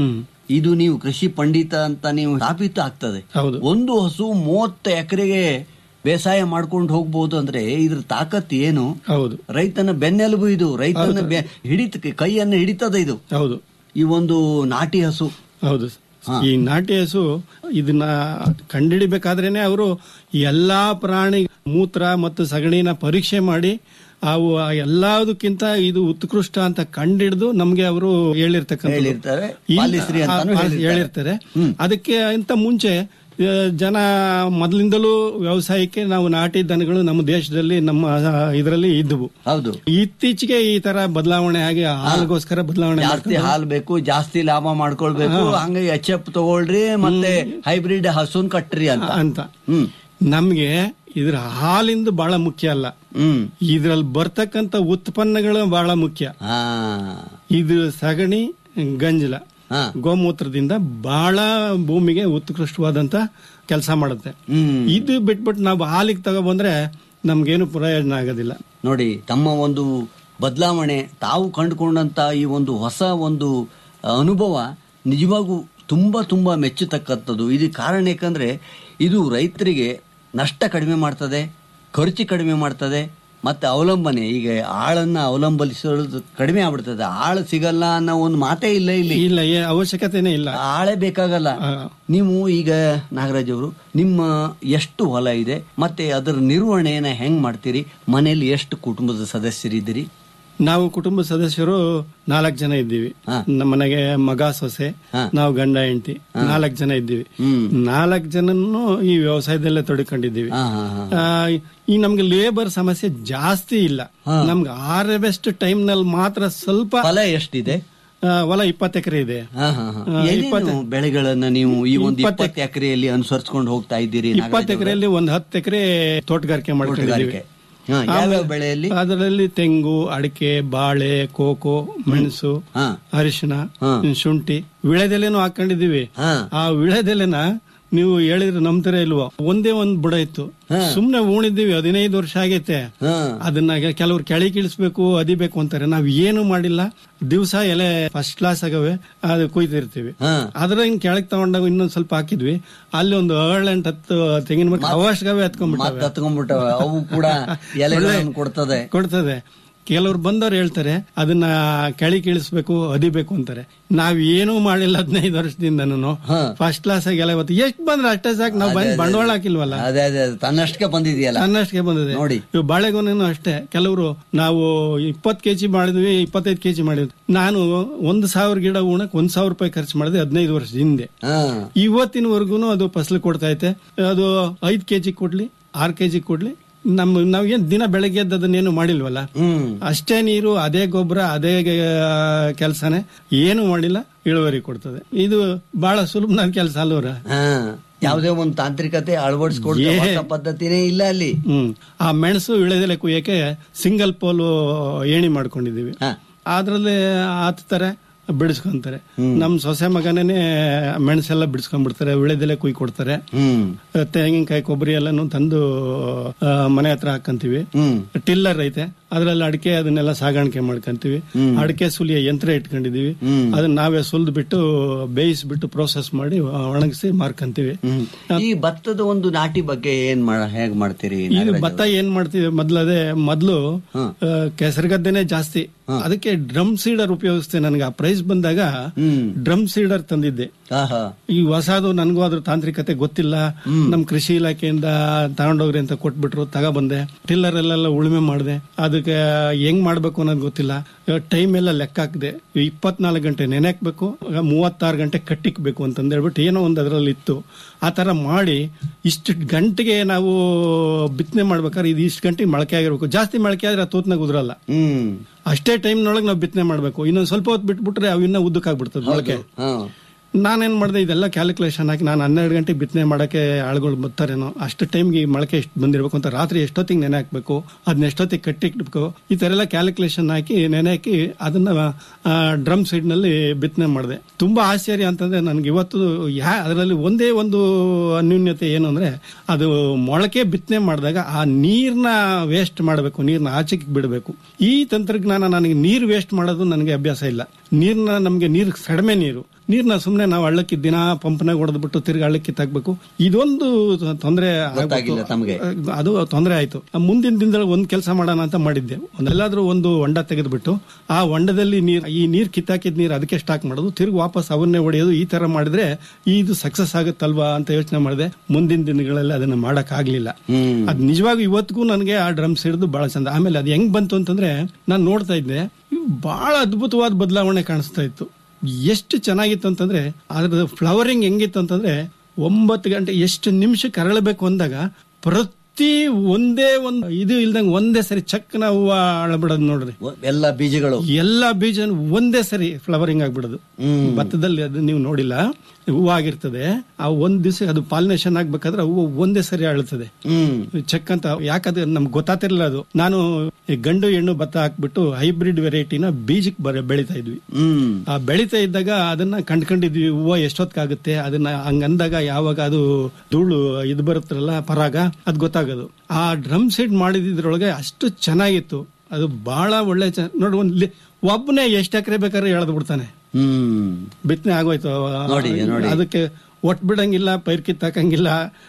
Speaker 12: ಇದು ನೀವು ಕೃಷಿ ಪಂಡಿತ ಅಂತ ನೀವು ಸ್ಥಾಪಿತ ಆಗ್ತದೆ
Speaker 13: ಹೌದು
Speaker 12: ಒಂದು ಹಸು ಮೂವತ್ತು ಎಕರೆಗೆ ಬೇಸಾಯ ಮಾಡ್ಕೊಂಡು ಹೋಗ್ಬಹುದು ಅಂದ್ರೆ ಇದ್ರ ತಾಕತ್ ಏನು
Speaker 13: ಹೌದು
Speaker 12: ರೈತನ ಬೆನ್ನೆಲುಬು ಇದು ರೈತನ ಬೆ- ಹಿಡಿತ ಕೈಯನ್ನು ಹಿಡಿತದ ಇದು
Speaker 13: ಹೌದು
Speaker 12: ಈ ಒಂದು ನಾಟಿ ಹಸು
Speaker 13: ಹೌದು ಈ ನಾಟಿ ಹಸು ಇದನ್ನ ಕಂಡಿಡಿಬೇಕಾದ್ರೇನೆ ಅವರು ಎಲ್ಲಾ ಪ್ರಾಣಿ ಮೂತ್ರ ಮತ್ತು ಸಗಣಿನ ಪರೀಕ್ಷೆ ಮಾಡಿ ಅವು ಎಲ್ಲದಕ್ಕಿಂತ ಇದು ಉತ್ಕೃಷ್ಟ ಅಂತ ಕಂಡಿಡಿದು ನಮ್ಗೆ ಅವರು ಹೇಳಿರ್ತಕ್ಕಂಥ
Speaker 12: ಹೇಳಿರ್ತಾರೆ. ಪಾಲಿಸ್ರಿ ಅಂತಾನು ಹೇಳಿರ್ತಾರೆ.
Speaker 13: ಹೇಳಿರ್ತಾರೆ ಅದಕ್ಕೆ ಇಂತ ಮುಂಚೆ ಆ, ಜನ ಮೊದಲಿಂದಲೂ ವ್ಯವಸಾಯಕ್ಕೆ ನಾವು ನಾಟಿ ದನಗಳು ನಮ್ಮ ದೇಶದಲ್ಲಿ ನಮ್ಮ ಇದರಲ್ಲಿ ಇದ್ದವು
Speaker 12: ಹೌದು
Speaker 13: ಇತ್ತೀಚೆಗೆ ಈ ತರ ಬದಲಾವಣೆ ಆಗಿ ಹಾಲ್ಗೋಸ್ಕರ ಬದಲಾವಣೆ
Speaker 12: ಜಾಸ್ತಿ
Speaker 13: ಮಾಡ್ಕೊಂಡು-
Speaker 12: ಹಾಲು ಬೇಕು ಜಾಸ್ತಿ ಲಾಭ ಮಾಡ್ಕೊಳ್ಬೇಕು ಹಂಗ ಎಚ್ ಎಫ್ ತಗೊಳ್ರಿ ಮತ್ತೆ ಹೈಬ್ರಿಡ್ ಹಸುನ್ ಕಟ್ರಿ ಅಂತ
Speaker 13: ಅಂತ ನಮ್ಗೆ ಇದ್ರ ಹಾಲಿಂದ ಬಹಳ ಮುಖ್ಯ ಅಲ್ಲ ಇದ್ರಲ್ಲಿ ಬರ್ತಕ್ಕಂತ ಉತ್ಪನ್ನಗಳು ಬಹಳ ಮುಖ್ಯ ಇದು ಸಗಣಿ ಗಂಜಲ ಗೋಮೂತ್ರದಿಂದ ಬಹಳ ಭೂಮಿಗೆ ಉತ್ಕೃಷ್ಟವಾದಂತ ಕೆಲಸ ಮಾಡುತ್ತೆ ಇದು ಬಿಟ್ಬಿಟ್ಟು ನಾವು ಹಾಲಿಗೆ ತಗೊಬಂದ್ರೆ ನಮ್ಗೇನು ಪ್ರಯೋಜನ ಆಗೋದಿಲ್ಲ
Speaker 12: ನೋಡಿ ತಮ್ಮ ಒಂದು ಬದಲಾವಣೆ ತಾವು ಕಂಡುಕೊಂಡಂತ ಈ ಒಂದು ಹೊಸ ಒಂದು ಅನುಭವ ನಿಜವಾಗೂ ತುಂಬಾ ತುಂಬಾ ಮೆಚ್ಚತಕ್ಕಂಥದ್ದು ಇದು ಕಾರಣ ಯಾಕಂದ್ರೆ ಇದು ರೈತರಿಗೆ ನಷ್ಟ ಕಡಿಮೆ ಮಾಡ್ತದೆ ಖರ್ಚು ಕಡಿಮೆ ಮಾಡ್ತದೆ ಮತ್ತೆ ಅವಲಂಬನೆ ಈಗ ಆಳನ್ನ ಅವಲಂಬಿಸೋದು ಕಡಿಮೆ ಆಗ್ಬಿಡ್ತದೆ ಆಳು ಸಿಗಲ್ಲ ಅನ್ನೋ ಒಂದು ಮಾತೇ ಇಲ್ಲ ಇಲ್ಲಿ
Speaker 13: ಇಲ್ಲ ಏ- ಅವಶ್ಯಕತೆನೇ ಇಲ್ಲ
Speaker 12: ಆಳೇ ಬೇಕಾಗಲ್ಲ ನೀವು ಈಗ ನಾಗರಾಜ್ ಅವರು ನಿಮ್ಮ ಎಷ್ಟು ಹೊಲ ಇದೆ ಮತ್ತೆ ಅದರ ನಿರ್ವಹಣೆಯನ್ನ ಹೆಂಗ್ ಮಾಡ್ತೀರಿ ಮನೆಯಲ್ಲಿ ಎಷ್ಟು ಕುಟುಂಬದ ಸದಸ್ಯರಿದ್ದೀರಿ
Speaker 13: ನಾವು ಕುಟುಂಬ ಸದಸ್ಯರು ನಾಲ್ಕು ಜನ ಇದ್ದೀವಿ ನಮ್ಮ ಮನೆಗೆ ಮಗ ಸೊಸೆ ನಾವು ಗಂಡ ಹೆಂಡತಿ ನಾಲ್ಕು ಜನ ಇದ್ದೀವಿ ನಾಲ್ಕು ಜನನು ಈ ವ್ಯವಸಾಯದಲ್ಲೇ ತೊಡ್ಕೊಂಡಿದ್ದೀವಿ ಆ, ಈ ನಮ್ಗೆ ಲೇಬರ್ ಸಮಸ್ಯೆ ಜಾಸ್ತಿ ಇಲ್ಲ ನಮ್ಗೆ ಹಾರ್ವೆಸ್ಟ್ ಟೈಮ್ ನಲ್ಲಿ ಮಾತ್ರ ಸ್ವಲ್ಪ
Speaker 12: ಹೊಲ ಎಷ್ಟಿದೆ
Speaker 13: ಆ, ಹೊಲ ಇಪ್ಪತ್ತು ಎಕರೆ ಇದೆ
Speaker 12: ಹಾ, ಹಾ, ಹಾ.
Speaker 13: ಆ,
Speaker 12: ಏನೇನು
Speaker 13: ಇಪ್ಪತ್ತು-
Speaker 12: ಬೆಳೆಗಳನ್ನ ನೀವು ಈ ಒಂದು
Speaker 13: ಇಪ್ಪತ್ತು
Speaker 12: ಇಪ್ಪತ್ತು ಎಕರೆಯಲ್ಲಿ ಅನುಸರಿಸ್ಕೊಂಡು ಹೋಗ್ತಾ ಇದ್ದೀರಿ ನಾಗರಾಜ್
Speaker 13: ಇಪ್ಪತ್ತು
Speaker 12: ಅವರೇ?
Speaker 13: ಎಕರೆಯಲ್ಲಿ ಒಂದು ಹತ್ತು ಎಕರೆ ತೋಟಗಾರಿಕೆ ಮಾಡ್ಕೊಂಡಿದ್ದೀವಿ
Speaker 12: ತೋಟಗಾರಿಕೆ. ಹಾ, ಯಾವ್ಯಾವ ಬೆಳೆಯಲ್ಲಿ
Speaker 13: ಅದರಲ್ಲಿ ತೆಂಗು ಅಡಿಕೆ ಬಾಳೆ ಕೋಕೋ ಮೆಣಸು ಅರಿಶಿನ ಶುಂಠಿ ವಿಳೆದೆಲೆನೂ ಹಾಕೊಂಡಿದೀವಿ ಆ ವಿಳೆದೆಲೆನ ನೀವು ಹೇಳಿದ್ರೆ ನಂಬ್ತಾರೆ ಇಲ್ವೋ ಒಂದೇ ಒಂದ್ ಬುಡ ಇತ್ತು ಸುಮ್ನೆ ಉಣಿದ್ದೀವಿ ಹದಿನೈದು ವರ್ಷ ಆಗೈತೆ ಅದನ್ನ ಕೆಲವ್ರು ಕೆಳಗೆ ಇಳಿಸ್ಬೇಕು ಅದಿಬೇಕು ಅಂತಾರೆ ನಾವ್ ಏನು ಮಾಡಿಲ್ಲ ದಿವಸ ಎಲೆ ಫಸ್ಟ್ ಕ್ಲಾಸ್ ಆಗವೆ ಅದು ಕುಯ್ತಿರ್ತೀವಿ ಅದ್ರ ಹಿಂಗ್ ಕೆಳಗ್ ತಗೊಂಡಾಗ ಇನ್ನೊಂದ್ ಸ್ವಲ್ಪ ಹಾಕಿದ್ವಿ ಅಲ್ಲಿ ಒಂದು ಏಳು ಎಂಟು ಹತ್ತು ತೆಂಗಿನ ಮರ ಅವಶ್ಯಕವೇ
Speaker 12: ಮತ್ತೆ
Speaker 13: ಹತ್ಕೊಂಡ್ಬಿಟ್ಟವೆ
Speaker 12: ಹತ್ಕೊಂಡ್ಬಿಟ್ಟವೆ ಅವು ಕೂಡ ಎಲೆಗಳನ್ನು ಕೊಡ್ತದೆ
Speaker 13: ಕೊಡ್ತದೆ ಕೆಲವ್ರು ಬಂದವ್ರು ಹೇಳ್ತಾರೆ ಅದನ್ನ ಕೆಳಿ ಕೀಳಿಸ್ಬೇಕು ಅದಿಬೇಕು ಅಂತಾರೆ ನಾವ್ ಏನೂ ಮಾಡಿಲ್ಲ ಹದಿನೈದು ವರ್ಷದಿಂದನು ಫಸ್ಟ್ ಕ್ಲಾಸ್ ಆಗಿ ಎಲ್ಲ ಇವತ್ತು ಎಷ್ಟು ಬಂದ್ರೆ ಅಷ್ಟೇ ಸಾಕು ನಾವು ಬಂದ್ ಬಂಡವಾಳ ಹಾಕಿಲ್ವಲ್ಲ
Speaker 12: ಅದೇ ಅದೇ ಅದೇ, ತನ್ನಷ್ಟಕ್ಕೆ ಬಂದಿದೆಯಲ್ಲ
Speaker 13: ಅನ್ನಷ್ಟಕ್ಕೆ ಬಂದಿದೆ
Speaker 12: ನೋಡಿ.
Speaker 13: ಇವು ಬಾಳೆಗೊನೆನೂ ಅಷ್ಟೇ ಕೆಲವರು ನಾವು ಇಪ್ಪತ್ ಕೆಜಿ ಮಾಡಿದ್ವಿ ಇಪ್ಪತ್ತೈದು ಕೆಜಿ ಮಾಡಿದ್ವಿ ನಾನು ಒಂದ್ ಸಾವಿರ ಗಿಡ ಉಣಕ್ ಒಂದ್ ಸಾವಿರ ರೂಪಾಯಿ ಖರ್ಚು ಮಾಡಿದೆ ಹದಿನೈದು ವರ್ಷದ ಹಿಂದೆ ಇವತ್ತಿನವರೆಗೂ ಅದು ಫಸಲು ಕೊಡ್ತಾ ಐತೆ ಅದು ಐದ್ ಕೆಜಿ ಕೊಡ್ಲಿ ಆರ್ ಕೆಜಿ ಕೊಡ್ಲಿ ನಮ್ಮ ನಾವ್ ಏನ್ ದಿನ ಬೆಳಗ್ಗೆ ಎದ್ದು ಅದನ್ನೇನು ಮಾಡಿಲ್ವಲ್ಲ ಅಷ್ಟೇ ನೀರು ಅದೇ ಗೊಬ್ಬರ ಅದೇ ಕೆಲಸನೇ ಏನು ಮಾಡಿಲ್ಲ ಇಳುವರಿ ಕೊಡ್ತದೆ ಇದು ಬಹಳ ಸುಲಭನ ಕೆಲಸ ಅಲ್ವರ
Speaker 12: ಹಾ ಯಾವುದೇ ಒಂದು ತಾಂತ್ರಿಕತೆ ಅಳವಡಿಸ್ಕೊಡ್ತಾ
Speaker 13: ಏ-
Speaker 12: ಹೊಸ ಪದ್ಧತಿನೇ ಇಲ್ಲ ಅಲ್ಲಿ
Speaker 13: ಹ್ಮ್ ಆ ಮೆಣಸು ಇಳೆದೆಲೆ ಕುಯ್ಯಕ್ಕೆ ಸಿಂಗಲ್ ಪೋಲು ಏಣಿ ಮಾಡ್ಕೊಂಡಿದೀವಿ ಅದ್ರಲ್ಲಿ ಹತ್ತಾರೆ ಬಿಡಿಸ್ಕೊಂತಾರೆ ನಮ್ ಸೊಸೆ ಮಗನೇ ಮೆಣಸೆಲ್ಲ ಬಿಡಿಸ್ಕೊಂಡ್ಬಿಡ್ತಾರೆ ವಿಳೆದೆಲೆ ಕುಯ್ ಕೊಡ್ತಾರೆ
Speaker 12: ಹ್ಮ್
Speaker 13: ತೆಂಗಿನಕಾಯಿ ಕೊಬ್ಬರಿ ಎಲ್ಲಾನು ತಂದು ಆ, ಮನೆ ಹತ್ರ ಹಾಕಂತೀವಿ ಟಿಲ್ಲರ್ ಐತೆ ಅದ್ರಲ್ಲಿ ಅಡಿಕೆ ಅದನ್ನೆಲ್ಲ ಸಾಗಾಣಿಕೆ ಮಾಡ್ಕೊಂತೀವಿ ಅಡಿಕೆ ಸುಲಿಯ ಯಂತ್ರ ಇಟ್ಕೊಂಡಿದೀವಿ ಅದನ್ನ ನಾವೇ ಸುಲ್ದು ಬಿಟ್ಟು ಬೇಯಿಸ್ಬಿಟ್ಟು ಪ್ರೋಸೆಸ್ ಮಾಡಿ ಒಣಗಿಸಿ ಮಾರ್ಕಂತೀವಿ
Speaker 12: ಈ ಭತ್ತದ ಒಂದು ನಾಟಿ ಬಗ್ಗೆ ಏನ್ ಮಾಡ ಹೇಗ್ ಮಾಡ್ತೀರಿ
Speaker 13: ಈಗ
Speaker 12: ನಾಗರಾಜ್
Speaker 13: ಭತ್ತ ಏನ್ ಮಾಡ್ತೀವಿ ಮೊದ್ಲದೇ ಮೊದ್ಲು ಆ, ಕೆಸರುಗದ್ದೆನೆ ಜಾಸ್ತಿ ಅದಕ್ಕೆ ಡ್ರಮ್ ಸೀಡರ್ ಉಪಯೋಗಿಸ್ತೇನೆ ನನಗೆ ಆ ಪ್ರೈಸ್ ಬಂದಾಗ ಡ್ರಮ್ ಸೀಡರ್ ತಂದಿದ್ದೆ
Speaker 12: ಆಹಾ.
Speaker 13: ಈ ಹೊಸದು ನನಗೂ ಅದ್ರ ತಾಂತ್ರಿಕತೆ ಗೊತ್ತಿಲ್ಲ ನಮ್ ಕೃಷಿ ಇಲಾಖೆಯಿಂದ ತಗೊಂಡೋಗ್ರಿ ಅಂತ ಕೊಟ್ಬಿಟ್ರು ತಗೊಬಂದೆ ಟಿಲ್ಲರ್ ಅಲ್ಲೆಲ್ಲ ಉಳುಮೆ ಮಾಡಿದೆ ಅದಕ್ಕೆ ಹೆಂಗ್ ಮಾಡ್ಬೇಕು ಅನ್ನೋದು ಗೊತ್ತಿಲ್ಲ ಟೈಮ್ ಎಲ್ಲ ಲೆಕ್ಕ ಹಾಕಿದೆ ಇಪ್ಪತ್ನಾಲ್ಕು ಗಂಟೆ ನೆನೆ ಹಾಕ್ಬೇಕು ಮೂವತ್ತಾರು ಗಂಟೆ ಕಟ್ಟಿಕ್ಬೇಕು ಅಂತಂದ್ ಹೇಳ್ಬಿಟ್ಟು ಏನೋ ಒಂದು ಅದರಲ್ಲಿ ಇತ್ತು ಆ ತರ ಮಾಡಿ ಇಷ್ಟು ಗಂಟೆಗೆ ನಾವು ಬಿತ್ತನೆ ಮಾಡ್ಬೇಕಾದ್ರೆ ಇದು ಇಷ್ಟು ಗಂಟೆಗೆ ಮೊಳಕೆ ಆಗಿರ್ಬೇಕು ಜಾಸ್ತಿ ಮೊಳಕೆ ಆದ್ರೆ ಆ ತೂತ್ನಾಗ ಉದ್ರಲ್ಲ
Speaker 12: ಹ್ಮ್
Speaker 13: ಅಷ್ಟೇ ಟೈಮ್ನೊಳಗೆ ನಾವು ಬಿತ್ತನೆ ಮಾಡ್ಬೇಕು ಇನ್ನೊಂದು ಸ್ವಲ್ಪ ಹೊತ್ತು ಬಿಟ್ಬಿಟ್ರೆ ಅವು ಇನ್ನೂ ಉದ್ದಕ್ಕಾಗ್ಬಿಡ್ತದೆ ಮೊಳಕೆ
Speaker 12: ಹಾ
Speaker 13: ನಾನೇನ್ ಮಾಡಿದೆ ಇದೆಲ್ಲ ಕ್ಯಾಲ್ಕುಲೇಷನ್ ಹಾಕಿ ನಾನು ಹನ್ನೆರಡು ಗಂಟೆಗೆ ಬಿತ್ತನೆ ಮಾಡಕ್ಕೆ ಆಳುಗಳು ಬರ್ತಾರೇನೋ ಅಷ್ಟು ಟೈಮ್ಗೆ ಈ ಮೊಳಕೆ ಎಷ್ಟು ಬಂದಿರಬೇಕು ಅಂತ ರಾತ್ರಿ ಎಷ್ಟೊತ್ತಿಗೆ ನೆನೆ ಹಾಕ್ಬೇಕು ಅದನ್ನ ಎಷ್ಟೊತ್ತಿಗೆ ಕಟ್ಟಿಕ್ಬೇಕು ಈ ತರ ಎಲ್ಲ ಕ್ಯಾಲ್ಕುಲೇಷನ್ ಹಾಕಿ ನೆನೆ ಹಾಕಿ ಅದನ್ನ ಡ್ರಮ್ ಸೈಡ್ ನಲ್ಲಿ ಬಿತ್ತನೆ ಮಾಡಿದೆ ತುಂಬಾ ಆಶ್ಚರ್ಯ ಅಂತಂದ್ರೆ ನನ್ಗೆ ಇವತ್ತು ಯಾ ಅದರಲ್ಲಿ ಒಂದೇ ಒಂದು ಅನ್ಯೂನ್ಯತೆ ಏನು ಅಂದ್ರೆ ಅದು ಮೊಳಕೆ ಬಿತ್ತನೆ ಮಾಡಿದಾಗ ಆ ನೀರ್ನ ವೇಸ್ಟ್ ಮಾಡಬೇಕು ನೀರ್ನ ಆಚೆಗೆ ಬಿಡಬೇಕು ಈ ತಂತ್ರಜ್ಞಾನ ನನಗೆ ನೀರು ವೇಸ್ಟ್ ಮಾಡೋದು ನನಗೆ ಅಭ್ಯಾಸ ಇಲ್ಲ ನೀರ್ನ ನಮಗೆ ನೀರು ಕಡಿಮೆ ನೀರು ನೀರ್ನ ಸುಮ್ನೆ ನಾವು ಹಳ್ಳಕ್ಕೆ ದಿನ ಪಂಪ್ನಾಗ ಹೊಡೆದ್ಬಿಟ್ಟು ತಿರ್ಗಿ ಹಳ್ಳಕ್ಕೆ ತಗ್ಬೇಕು ಇದೊಂದು ತೊಂದರೆ
Speaker 12: ಗೊತ್ತಾಗಿಲ್ಲ ತಮ್ಗೆ.
Speaker 13: ಅದು ತೊಂದರೆ ಆಯ್ತು ಮುಂದಿನ ದಿನದಲ್ಲಿ ಒಂದ್ ಕೆಲಸ ಮಾಡೋಣ ಅಂತ ಮಾಡಿದ್ದೆ ಒಂದೆಲ್ಲಾದ್ರೂ ಒಂದು ಹೊಂಡ ತೆಗೆದ್ಬಿಟ್ಟು ಆ ಹೊಂಡದಲ್ಲಿ ನೀರ್ ಈ ನೀರ್ ಕಿತ್ತಾಕಿದ ನೀರು ಅದಕ್ಕೆ ಸ್ಟಾಕ್ ಮಾಡೋದು ತಿರ್ಗಿ ವಾಪಸ್ ಅವನ್ನೇ ಹೊಡೆಯೋದು ಈ ತರ ಮಾಡಿದ್ರೆ ಇದು ಸಕ್ಸಸ್ ಆಗುತ್ತಲ್ವಾ ಅಂತ ಯೋಚನೆ ಮಾಡಿದೆ ಮುಂದಿನ ದಿನಗಳಲ್ಲಿ ಅದನ್ನ ಮಾಡಕ್ ಆಗ್ಲಿಲ್ಲ ಅದ್ ನಿಜವಾಗೂ ಇವತ್ತಿಗೂ ನನಗೆ ಆ ಡ್ರಮ್ಸ್ ಹಿಡಿದು ಬಹಳ ಚಂದ ಆಮೇಲೆ ಅದು ಹೆಂಗ್ ಬಂತು ಅಂತಂದ್ರೆ ನಾನು ನೋಡ್ತಾ ಇದ್ದೆ ಇವು ಬಹಳ ಅದ್ಭುತವಾದ ಬದಲಾವಣೆ ಕಾಣಿಸ್ತಾ ಇತ್ತು ಎಷ್ಟು ಚೆನ್ನಾಗಿತ್ತು ಅಂತಂದ್ರೆ ಅದ್ರದ್ದು ಫ್ಲವರಿಂಗ್ ಹೆಂಗಿತ್ತು ಅಂತಂದ್ರೆ ಒಂಬತ್ತು ಗಂಟೆ ಎಷ್ಟು ನಿಮಿಷಕ್ಕೆ ಅರಳಬೇಕು ಅಂದಾಗ ಪ್ರತಿ ಒಂದೇ ಒಂದು ಇದು ಇಲ್ದಂಗೆ ಒಂದೇ ಸರಿ ಚಕ್ಕನ ಹೂವ ಅಳಬಿಡೋದು ನೋಡ್ರಿ
Speaker 12: ಎಲ್ಲ ಬೀಜಗಳು
Speaker 13: ಎಲ್ಲಾ ಬೀಜ ಒಂದೇ ಸರಿ ಫ್ಲವರಿಂಗ್ ಆಗ್ಬಿಡೋದು ಭತ್ತದಲ್ಲಿ ಅದು ನೀವು ನೋಡಿಲ್ಲ ಹೂವು ಆಗಿರ್ತದೆ ಆ ಒಂದ್ ದಿವಸ ಅದು ಪಾಲಿನೇಷನ್ ಆಗ್ಬೇಕಾದ್ರೆ ಹೂವು ಒಂದೇ ಸರಿ ಅಳುತ್ತದೆ ಚೆಕ್ ಅಂತ ಯಾಕಂದ್ರೆ ನಮ್ಗೆ ಗೊತ್ತಾತಿರ್ಲಿಲ್ಲ ಅದು ನಾನು ಈ ಗಂಡು ಹೆಣ್ಣು ಭತ್ತ ಹಾಕ್ಬಿಟ್ಟು ಹೈಬ್ರಿಡ್ ವೆರೈಟಿನ ಬೀಜಕ್ಕೆ ಬರ ಬೆಳಿತಾ ಇದ್ವಿ ಆ ಬೆಳಿತಾ ಇದ್ದಾಗ ಅದನ್ನ ಕಂಡ್ಕೊಂಡಿದ್ವಿ ಹೂವು ಎಷ್ಟೊತ್ತಾಗುತ್ತೆ ಅದನ್ನ ಹಂಗಂದಾಗ ಯಾವಾಗ ಅದು ಧೂಳು ಇದು ಬರುತ್ತಲ್ಲ ಪರಾಗ ಅದ್ ಗೊತ್ತಾಗೋದು ಆ ಡ್ರಮ್ ಸೆಟ್ ಮಾಡಿದ್ರೊಳಗೆ ಅಷ್ಟು ಚೆನ್ನಾಗಿತ್ತು ಅದು ಬಹಳ ಒಳ್ಳೆ ಚ- ನೋಡಿ ಒಂದ್ ಲಿ- ಒಬ್ಬನೇ ಎಷ್ಟು ಎಕರೆ ಬೇಕಾದ್ರೆ ಎಳೆದು ಬಿಡ್ತಾನೆ
Speaker 12: ಹ್ಮ್
Speaker 13: ಬಿತ್ತನೆ ಆಗೋಯ್ತು
Speaker 12: ನೋಡಿ, ನೋಡಿ.
Speaker 13: ಅದಕ್ಕೆ ಒಟ್ ಬಿಡಂಗಿಲ್ಲ ಪೈರ್ ಕಿತ್ತಾಕಂಗಿಲ್ಲ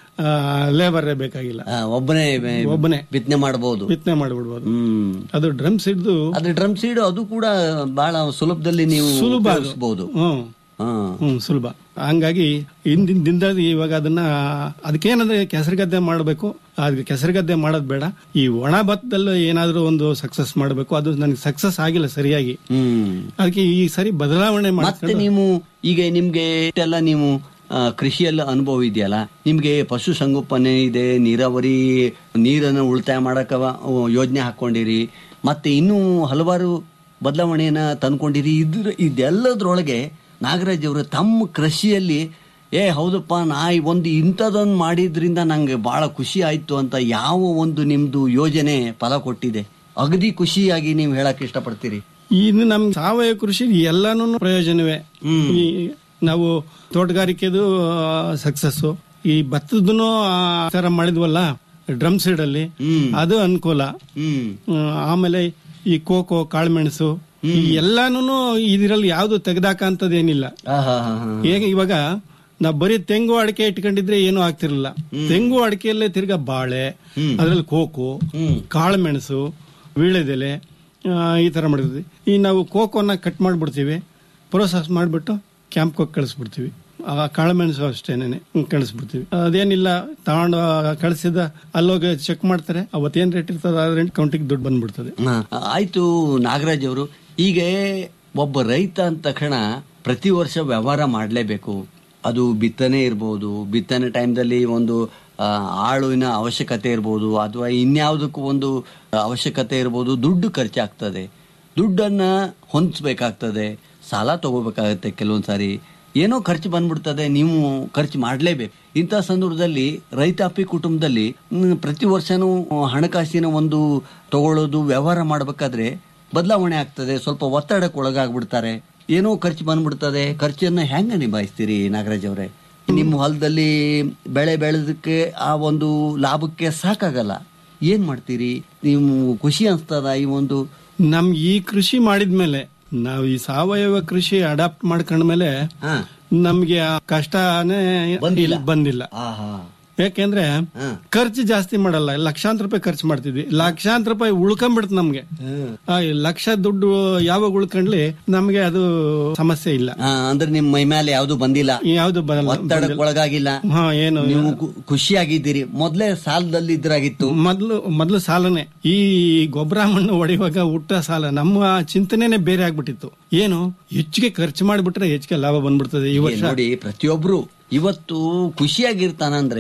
Speaker 13: ಲೇಬರ್ ಬೇಕಾಗಿಲ್ಲ
Speaker 12: ಆ, ಒಬ್ಬನೇ
Speaker 13: ಒಬ್ಬನೇ
Speaker 12: ಬಿತ್ತನೆ ಮಾಡಬಹುದು
Speaker 13: ಬಿತ್ತನೆ ಮಾಡ್ಬಿಡ್ಬೋದು
Speaker 12: ಹ್ಮ್
Speaker 13: ಅದು ಡ್ರಮ್ಸ್ ಹಿಡಿದು
Speaker 12: ಅದು ಡ್ರಮ್ ಸೀಡ್ ಅದು ಕೂಡ ಬಹಳ ಸುಲಭದಲ್ಲಿ ನೀವು
Speaker 13: ಸುಲಭ ಅದು.
Speaker 12: ಉಪಯೋಗಿಸ್ಬೋದು
Speaker 13: ಹ್ಮ್
Speaker 12: ಹಾ
Speaker 13: ಹ್ಮ್ ಸುಲಭ ಹಂಗಾಗಿ ಹಿಂದಿನ ದಿನದಲ್ಲಿ ಇವಾಗ ಅದನ್ನ ಅದಕ್ಕೇನಂದ್ರೆ ಕೆಸರುಗದ್ದೆ ಮಾಡಬೇಕು ಅದಕ್ಕೆ ಕೆಸರುಗದ್ದೆ ಮಾಡೋದು ಬೇಡ ಈ ಒಣ ಭತ್ತದಲ್ಲಿ ಏನಾದ್ರೂ ಒಂದು ಸಕ್ಸಸ್ ಮಾಡಬೇಕು ಅದು ನನಗೆ ಸಕ್ಸಸ್ ಆಗಿಲ್ಲ ಸರಿಯಾಗಿ
Speaker 12: ಹ್ಮ್
Speaker 13: ಅದಕ್ಕೆ ಈ ಸರಿ ಬದಲಾವಣೆ
Speaker 12: ಮತ್ತೆ
Speaker 13: ಮಾಡ್ಕೊಂಡು
Speaker 12: ನೀವು ಈಗ ನಿಮ್ಗೆ ಇಷ್ಟೆಲ್ಲ ನೀವು ಆ, ಕೃಷಿಯಲ್ಲಿ ಅನುಭವ ಇದೆಯಲ್ಲ ನಿಮ್ಗೆ ಪಶು ಸಂಗೋಪನೆ ಇದೆ ನೀರಾವರಿ ನೀರನ್ನು ಉಳಿತಾಯ ಮಾಡಕ ಯೋಜನೆ ಹಾಕೊಂಡಿರಿ ಮತ್ತೆ ಇನ್ನೂ ಹಲವಾರು ಬದಲಾವಣೆಯನ್ನ ತಂದ್ಕೊಂಡಿರಿ ಇದ್ರ ಇದೆಲ್ಲದ್ರೊಳಗೆ ನಾಗರಾಜ್ ಅವರು ತಮ್ಮ ಕೃಷಿಯಲ್ಲಿ ಏ ಹೌದಪ್ಪ ನಾ ಈ ಒಂದು ಇಂಥದೊಂದು ಮಾಡಿದ್ರಿಂದ ನಂಗೆ ಬಹಳ ಖುಷಿ ಆಯ್ತು ಅಂತ ಯಾವ ಒಂದು ನಿಮ್ದು ಯೋಜನೆ ಫಲ ಕೊಟ್ಟಿದೆ ಅಗದಿ ಖುಷಿಯಾಗಿ ನೀವು ಹೇಳಕ್ ಇಷ್ಟಪಡ್ತೀರಿ
Speaker 13: ಇನ್ನು ನಮ್ ಸಾವಯವ ಕೃಷಿ ಎಲ್ಲಾನು ಪ್ರಯೋಜನವೇ ಈ ನಾವು ತೋಟಗಾರಿಕೆದು ಸಕ್ಸಸ್ ಈ ಭತ್ತದನು ಆ ತರ ಮಾಡಿದ್ವಲ್ಲ ಡ್ರಮ್ ಸೈಡ್ ಅಲ್ಲಿ ಅದು ಅನುಕೂಲ ಹ್ಮ್, ಆಮೇಲೆ ಈ ಕೋಕೋ ಕಾಳುಮೆಣಸು ಈ ಎಲ್ಲಾನು ಇದ್ರಲ್ಲಿ ಯಾವ್ದು ತೆಗೆದಾಕಂತದೇನಿಲ್ಲ ಹೇಗೆ ಇವಾಗ ನಾವ್ ಬರೀ ತೆಂಗು ಅಡಿಕೆ ಇಟ್ಕೊಂಡಿದ್ರೆ ಏನೂ ಆಗ್ತಿರ್ಲಿಲ್ಲ ತೆಂಗು ಅಡಿಕೆಯಲ್ಲೇ ತಿರ್ಗಾ ಬಾಳೆ ಅದ್ರಲ್ಲಿ ಕೋಕೋ ಕಾಳುಮೆಣಸು ವೀಳ್ಯದೆಲೆ ಆ, ಈ ತರ ಮಾಡಿದ್ವಿ ಈ ನಾವು ಕೋಕೋನ ಕಟ್ ಮಾಡ್ಬಿಡ್ತೀವಿ ಪ್ರೋಸೆಸ್ ಮಾಡಿಬಿಟ್ಟು ಕ್ಯಾಂಪ್ಗೆ ಹೋಗಿ ಕಳಿಸ್ಬಿಡ್ತೀವಿ ಆ ಕಾಳುಮೆಣಸು ಅಷ್ಟೇನೆ ಕಳಿಸ್ಬಿಡ್ತೀವಿ ಅದೇನಿಲ್ಲ ತಗೊಂಡು ಕಳಿಸಿದ ಅಲ್ಲೋಗಿ ಚೆಕ್ ಮಾಡ್ತಾರೆ ಅವತ್ತೇನ್ ರೇಟ್ ಇರ್ತದೆ ಆ ರೇಟ್ ಕೌಂಟಿಗೆ ದುಡ್ಡು ಬಂದ್ಬಿಡ್ತದೆ
Speaker 12: ಹ, ಆಯ್ತು ನಾಗರಾಜ್ ಅವರು ಈಗ ಒಬ್ಬ ರೈತ ಅಂದ ತಕ್ಷಣ ಪ್ರತಿ ವರ್ಷ ವ್ಯವಹಾರ ಮಾಡಲೇಬೇಕು ಅದು ಬಿತ್ತನೆ ಇರ್ಬೋದು ಬಿತ್ತನೆ ಟೈಮ್ದಲ್ಲಿ ಒಂದು ಆ, ಆಳುವಿನ ಅವಶ್ಯಕತೆ ಇರ್ಬೋದು ಅಥವಾ ಇನ್ಯಾವುದಕ್ಕೂ ಒಂದು ಅವಶ್ಯಕತೆ ಇರ್ಬೋದು ದುಡ್ಡು ಖರ್ಚಾಗ್ತದೆ ದುಡ್ಡನ್ನ ಹೊಂದಿಸ್ಬೇಕಾಗ್ತದೆ ಸಾಲ ತಗೋಬೇಕಾಗತ್ತೆ ಕೆಲವೊಂದ್ ಸಾರಿ ಏನೋ ಖರ್ಚು ಬಂದ್ಬಿಡ್ತದೆ ನೀವು ಖರ್ಚು ಮಾಡಲೇಬೇಕು ಇಂಥ ಸಂದರ್ಭದಲ್ಲಿ ರೈತಾಪಿ ಕುಟುಂಬದಲ್ಲಿ ಮ್, ಪ್ರತಿ ವರ್ಷನೂ ಹಣಕಾಸಿನ ಒಂದು ತಗೊಳ್ಳೋದು ವ್ಯವಹಾರ ಮಾಡಬೇಕಾದ್ರೆ ಬದಲಾವಣೆ ಆಗ್ತದೆ ಸ್ವಲ್ಪ ಒತ್ತಡಕ್ಕೆ ಒಳಗಾಗ್ಬಿಡ್ತಾರೆ ಏನೋ ಖರ್ಚು ಬಂದ್ಬಿಡ್ತದೆ ಖರ್ಚನ್ನ ಹೆಂಗ ನಿಭಾಯಿಸ್ತೀರಿ ನಾಗರಾಜ್ ಅವರೇ ನಿಮ್ಮ ಹೊಲದಲ್ಲಿ ಬೆಳೆ ಬೆಳೆದಕ್ಕೆ ಆ ಒಂದು ಲಾಭಕ್ಕೆ ಸಾಕಾಗಲ್ಲ ಏನ್ ಮಾಡ್ತೀರಿ ನೀವು ಖುಷಿ ಅನ್ಸ್ತದ ಈ ಒಂದು
Speaker 13: ನಮ್ ಈ ಕೃಷಿ ಮಾಡಿದ್ಮೇಲೆ ನಾವು ಈ ಸಾವಯವ ಕೃಷಿ ಅಡಾಪ್ಟ್ ಮಾಡ್ಕೊಂಡ್ಮೇಲೆ ನಮ್ಗೆ ಆ ಕಷ್ಟನೇ ಇಲ್ಲ- ಬಂದಿಲ್ಲ ಯಾಕೆಂದ್ರೆ ಖರ್ಚು ಜಾಸ್ತಿ ಮಾಡಲ್ಲ ಲಕ್ಷಾಂತರ ರೂಪಾಯಿ ಖರ್ಚು ಮಾಡ್ತಿದ್ವಿ ಲಕ್ಷಾಂತರ ರೂಪಾಯಿ ಉಳ್ಕೊಂಡ್ಬಿಡ್ತು ನಮ್ಗೆ ಆ, ಈ ಲಕ್ಷ ದುಡ್ಡು ಯಾವಾಗ ಉಳ್ಕೊಂಡ್ಲಿ ನಮ್ಗೆ ಅದು ಸಮಸ್ಯೆ ಇಲ್ಲ
Speaker 12: ಆ, ಅಂದ್ರೆ ನಿಮ್ ಮೈ ಮೇಲೆ ಯಾವ್ದು ಬಂದಿಲ್ಲ
Speaker 13: ಯಾವ್ದು ಬರಲ್ಲ
Speaker 12: ಒತ್ತಡಕ್ಕೆ ಒಳಗಾಗಿಲ್ಲ
Speaker 13: ಹಾ ಏನು
Speaker 12: ನೀವು ಖು- ಖುಷಿಯಾಗಿದ್ದೀರಿ ಮೊದ್ಲೇ ಸಾಲದಲ್ಲಿ ಇದ್ರಾಗಿತ್ತು
Speaker 13: ಮೊದ್ಲು ಮೊದ್ಲು ಸಾಲನೆ ಈ ಗೊಬ್ಬರ ಮಣ್ಣು ಹೊಡೆಯುವಾಗ ಹುಟ್ಟ ಸಾಲ ನಮ್ಮ ಚಿಂತನೆನೆ ಬೇರೆ ಆಗ್ಬಿಟ್ಟಿತ್ತು ಏನು ಹೆಚ್ಚಿಗೆ ಖರ್ಚು ಮಾಡಿಬಿಟ್ರೆ ಹೆಚ್ಚಿಗೆ ಲಾಭ ಬಂದ್ಬಿಡ್ತದೆ ಈ
Speaker 12: ಏ,
Speaker 13: ವರ್ಷ
Speaker 12: ನೋಡಿ ಪ್ರತಿಯೊಬ್ರು ಇವತ್ತು ಖುಷಿಯಾಗಿರ್ತಾನಂದ್ರೆ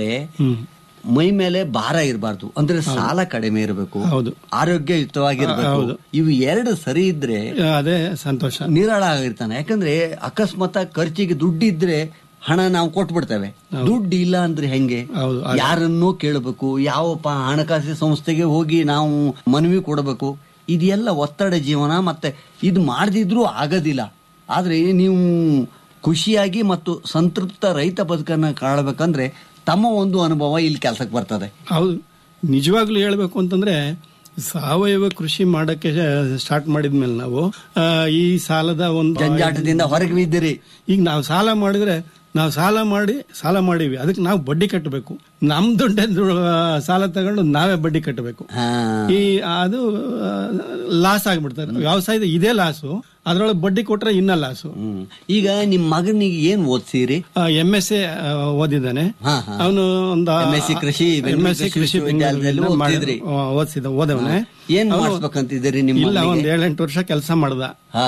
Speaker 12: ಮೈ ಮೇಲೆ ಭಾರ ಇರಬಾರ್ದು ಅಂದ್ರೆ ಸಾಲ ಕಡಿಮೆ ಇರಬೇಕು
Speaker 13: ಹೌದು.
Speaker 12: ಆರೋಗ್ಯಯುತವಾಗಿರ್ಬೇಕು
Speaker 13: ಹೌದು.
Speaker 12: ಇವು ಎರಡು ಸರಿ ಇದ್ರೆ
Speaker 13: ಅದೇ ಸಂತೋಷ
Speaker 12: ನಿರಾಳ ಆಗಿರ್ತಾನೆ ಯಾಕಂದ್ರೆ ಅಕಸ್ಮಾತ್ ಖರ್ಚಿಗೆ ದುಡ್ಡಿದ್ರೆ ಹಣ ನಾವು ಕೊಟ್ಬಿಡ್ತೇವೆ ದುಡ್ಡು ಇಲ್ಲ ಅಂದ್ರೆ ಹೆಂಗೆ ಯಾರನ್ನೋ ಕೇಳಬೇಕು ಯಾವಪ್ಪ ಹಣಕಾಸು ಸಂಸ್ಥೆಗೆ ಹೋಗಿ ನಾವು ಮನವಿ ಕೊಡಬೇಕು ಇದೆಲ್ಲ ಒತ್ತಡ ಜೀವನ ಮತ್ತೆ ಇದು ಮಾಡದಿದ್ರೂ ಆಗೋದಿಲ್ಲ ಆದ್ರೆ ನೀವು ಖುಷಿಯಾಗಿ ಮತ್ತು ಸಂತೃಪ್ತ ರೈತ ಬದುಕನ್ನ ಕಾಣಬೇಕಂದ್ರೆ ತಮ್ಮ ಒಂದು ಅನುಭವ ಇಲ್ಲಿ ಕೆಲಸಕ್ಕೆ ಬರ್ತದೆ
Speaker 13: ಹೌದು ನಿಜವಾಗ್ಲೂ ಹೇಳ್ಬೇಕು ಅಂತಂದ್ರೆ ಸಾವಯವ ಕೃಷಿ ಮಾಡಕ್ಕೆ ಸ್ಟಾರ್ಟ್ ಮಾಡಿದ್ಮೇಲೆ ನಾವು ಆ, ಈ ಸಾಲದ ಒಂದು
Speaker 12: ಜಂಜಾಟದಿಂದ ಹೊರಗೆ ಬಿದ್ದಿರಿ
Speaker 13: ಈಗ ನಾವು ಸಾಲ ಮಾಡಿದ್ರೆ ನಾವು ಸಾಲ ಮಾಡಿ ಸಾಲ ಮಾಡೀವಿ ಅದಕ್ಕೆ ನಾವು ಬಡ್ಡಿ ಕಟ್ಟಬೇಕು ನಮ್ ದುಡ್ಡೇ ದು- ಸಾಲ ತಗೊಂಡು ನಾವೇ ಬಡ್ಡಿ ಕಟ್ಟಬೇಕು ಈ ಅದು ಲಾಸ್ ಆಗ್ಬಿಡ್ತದೆ ವ್ಯವಸಾಯದ ಇದೇ ಲಾಸು ಅದ್ರೊಳಗೆ ಬಡ್ಡಿ ಕೊಟ್ರೆ ಇನ್ನ ಲಾಸು
Speaker 12: ಈಗ ನಿಮ್ ಮಗನಿಗೆ ಏನ್ ಓದ್ಸಿರಿ
Speaker 13: ಎಂ ಎಸ್ ಎ ಓದಿದ್ದಾನೆ ಅವನು ಒಂದು
Speaker 12: MSc ಕೃಷಿ ಬೆಂಗಳೂರು
Speaker 13: MSc
Speaker 12: ಕೃಷಿ
Speaker 13: ಕೃಷಿ
Speaker 12: ವಿಶ್ವವಿದ್ಯಾಲಯದಲ್ಲಿ
Speaker 13: ಬೆಂಗಳೂರಿಂದ ಮಾಡಿ-
Speaker 12: ಓದ್ತಿದ್ರಿ.
Speaker 13: ಆ, ಓದ್ಸಿದ ಓದವನೆ
Speaker 12: ಏನ್
Speaker 13: ಅವ್ನು-
Speaker 12: ಮಾಡಿಸ್ಬೇಕಂತಿದ್ದೀರಿ ನಿಮ್ಮ
Speaker 13: ಇಲ್ಲ
Speaker 12: ಮಗನಿಗೆ?
Speaker 13: ಒಂದ್ ಏಳೆಂಟು ವರ್ಷ ಕೆಲಸ ಮಾಡ್ದ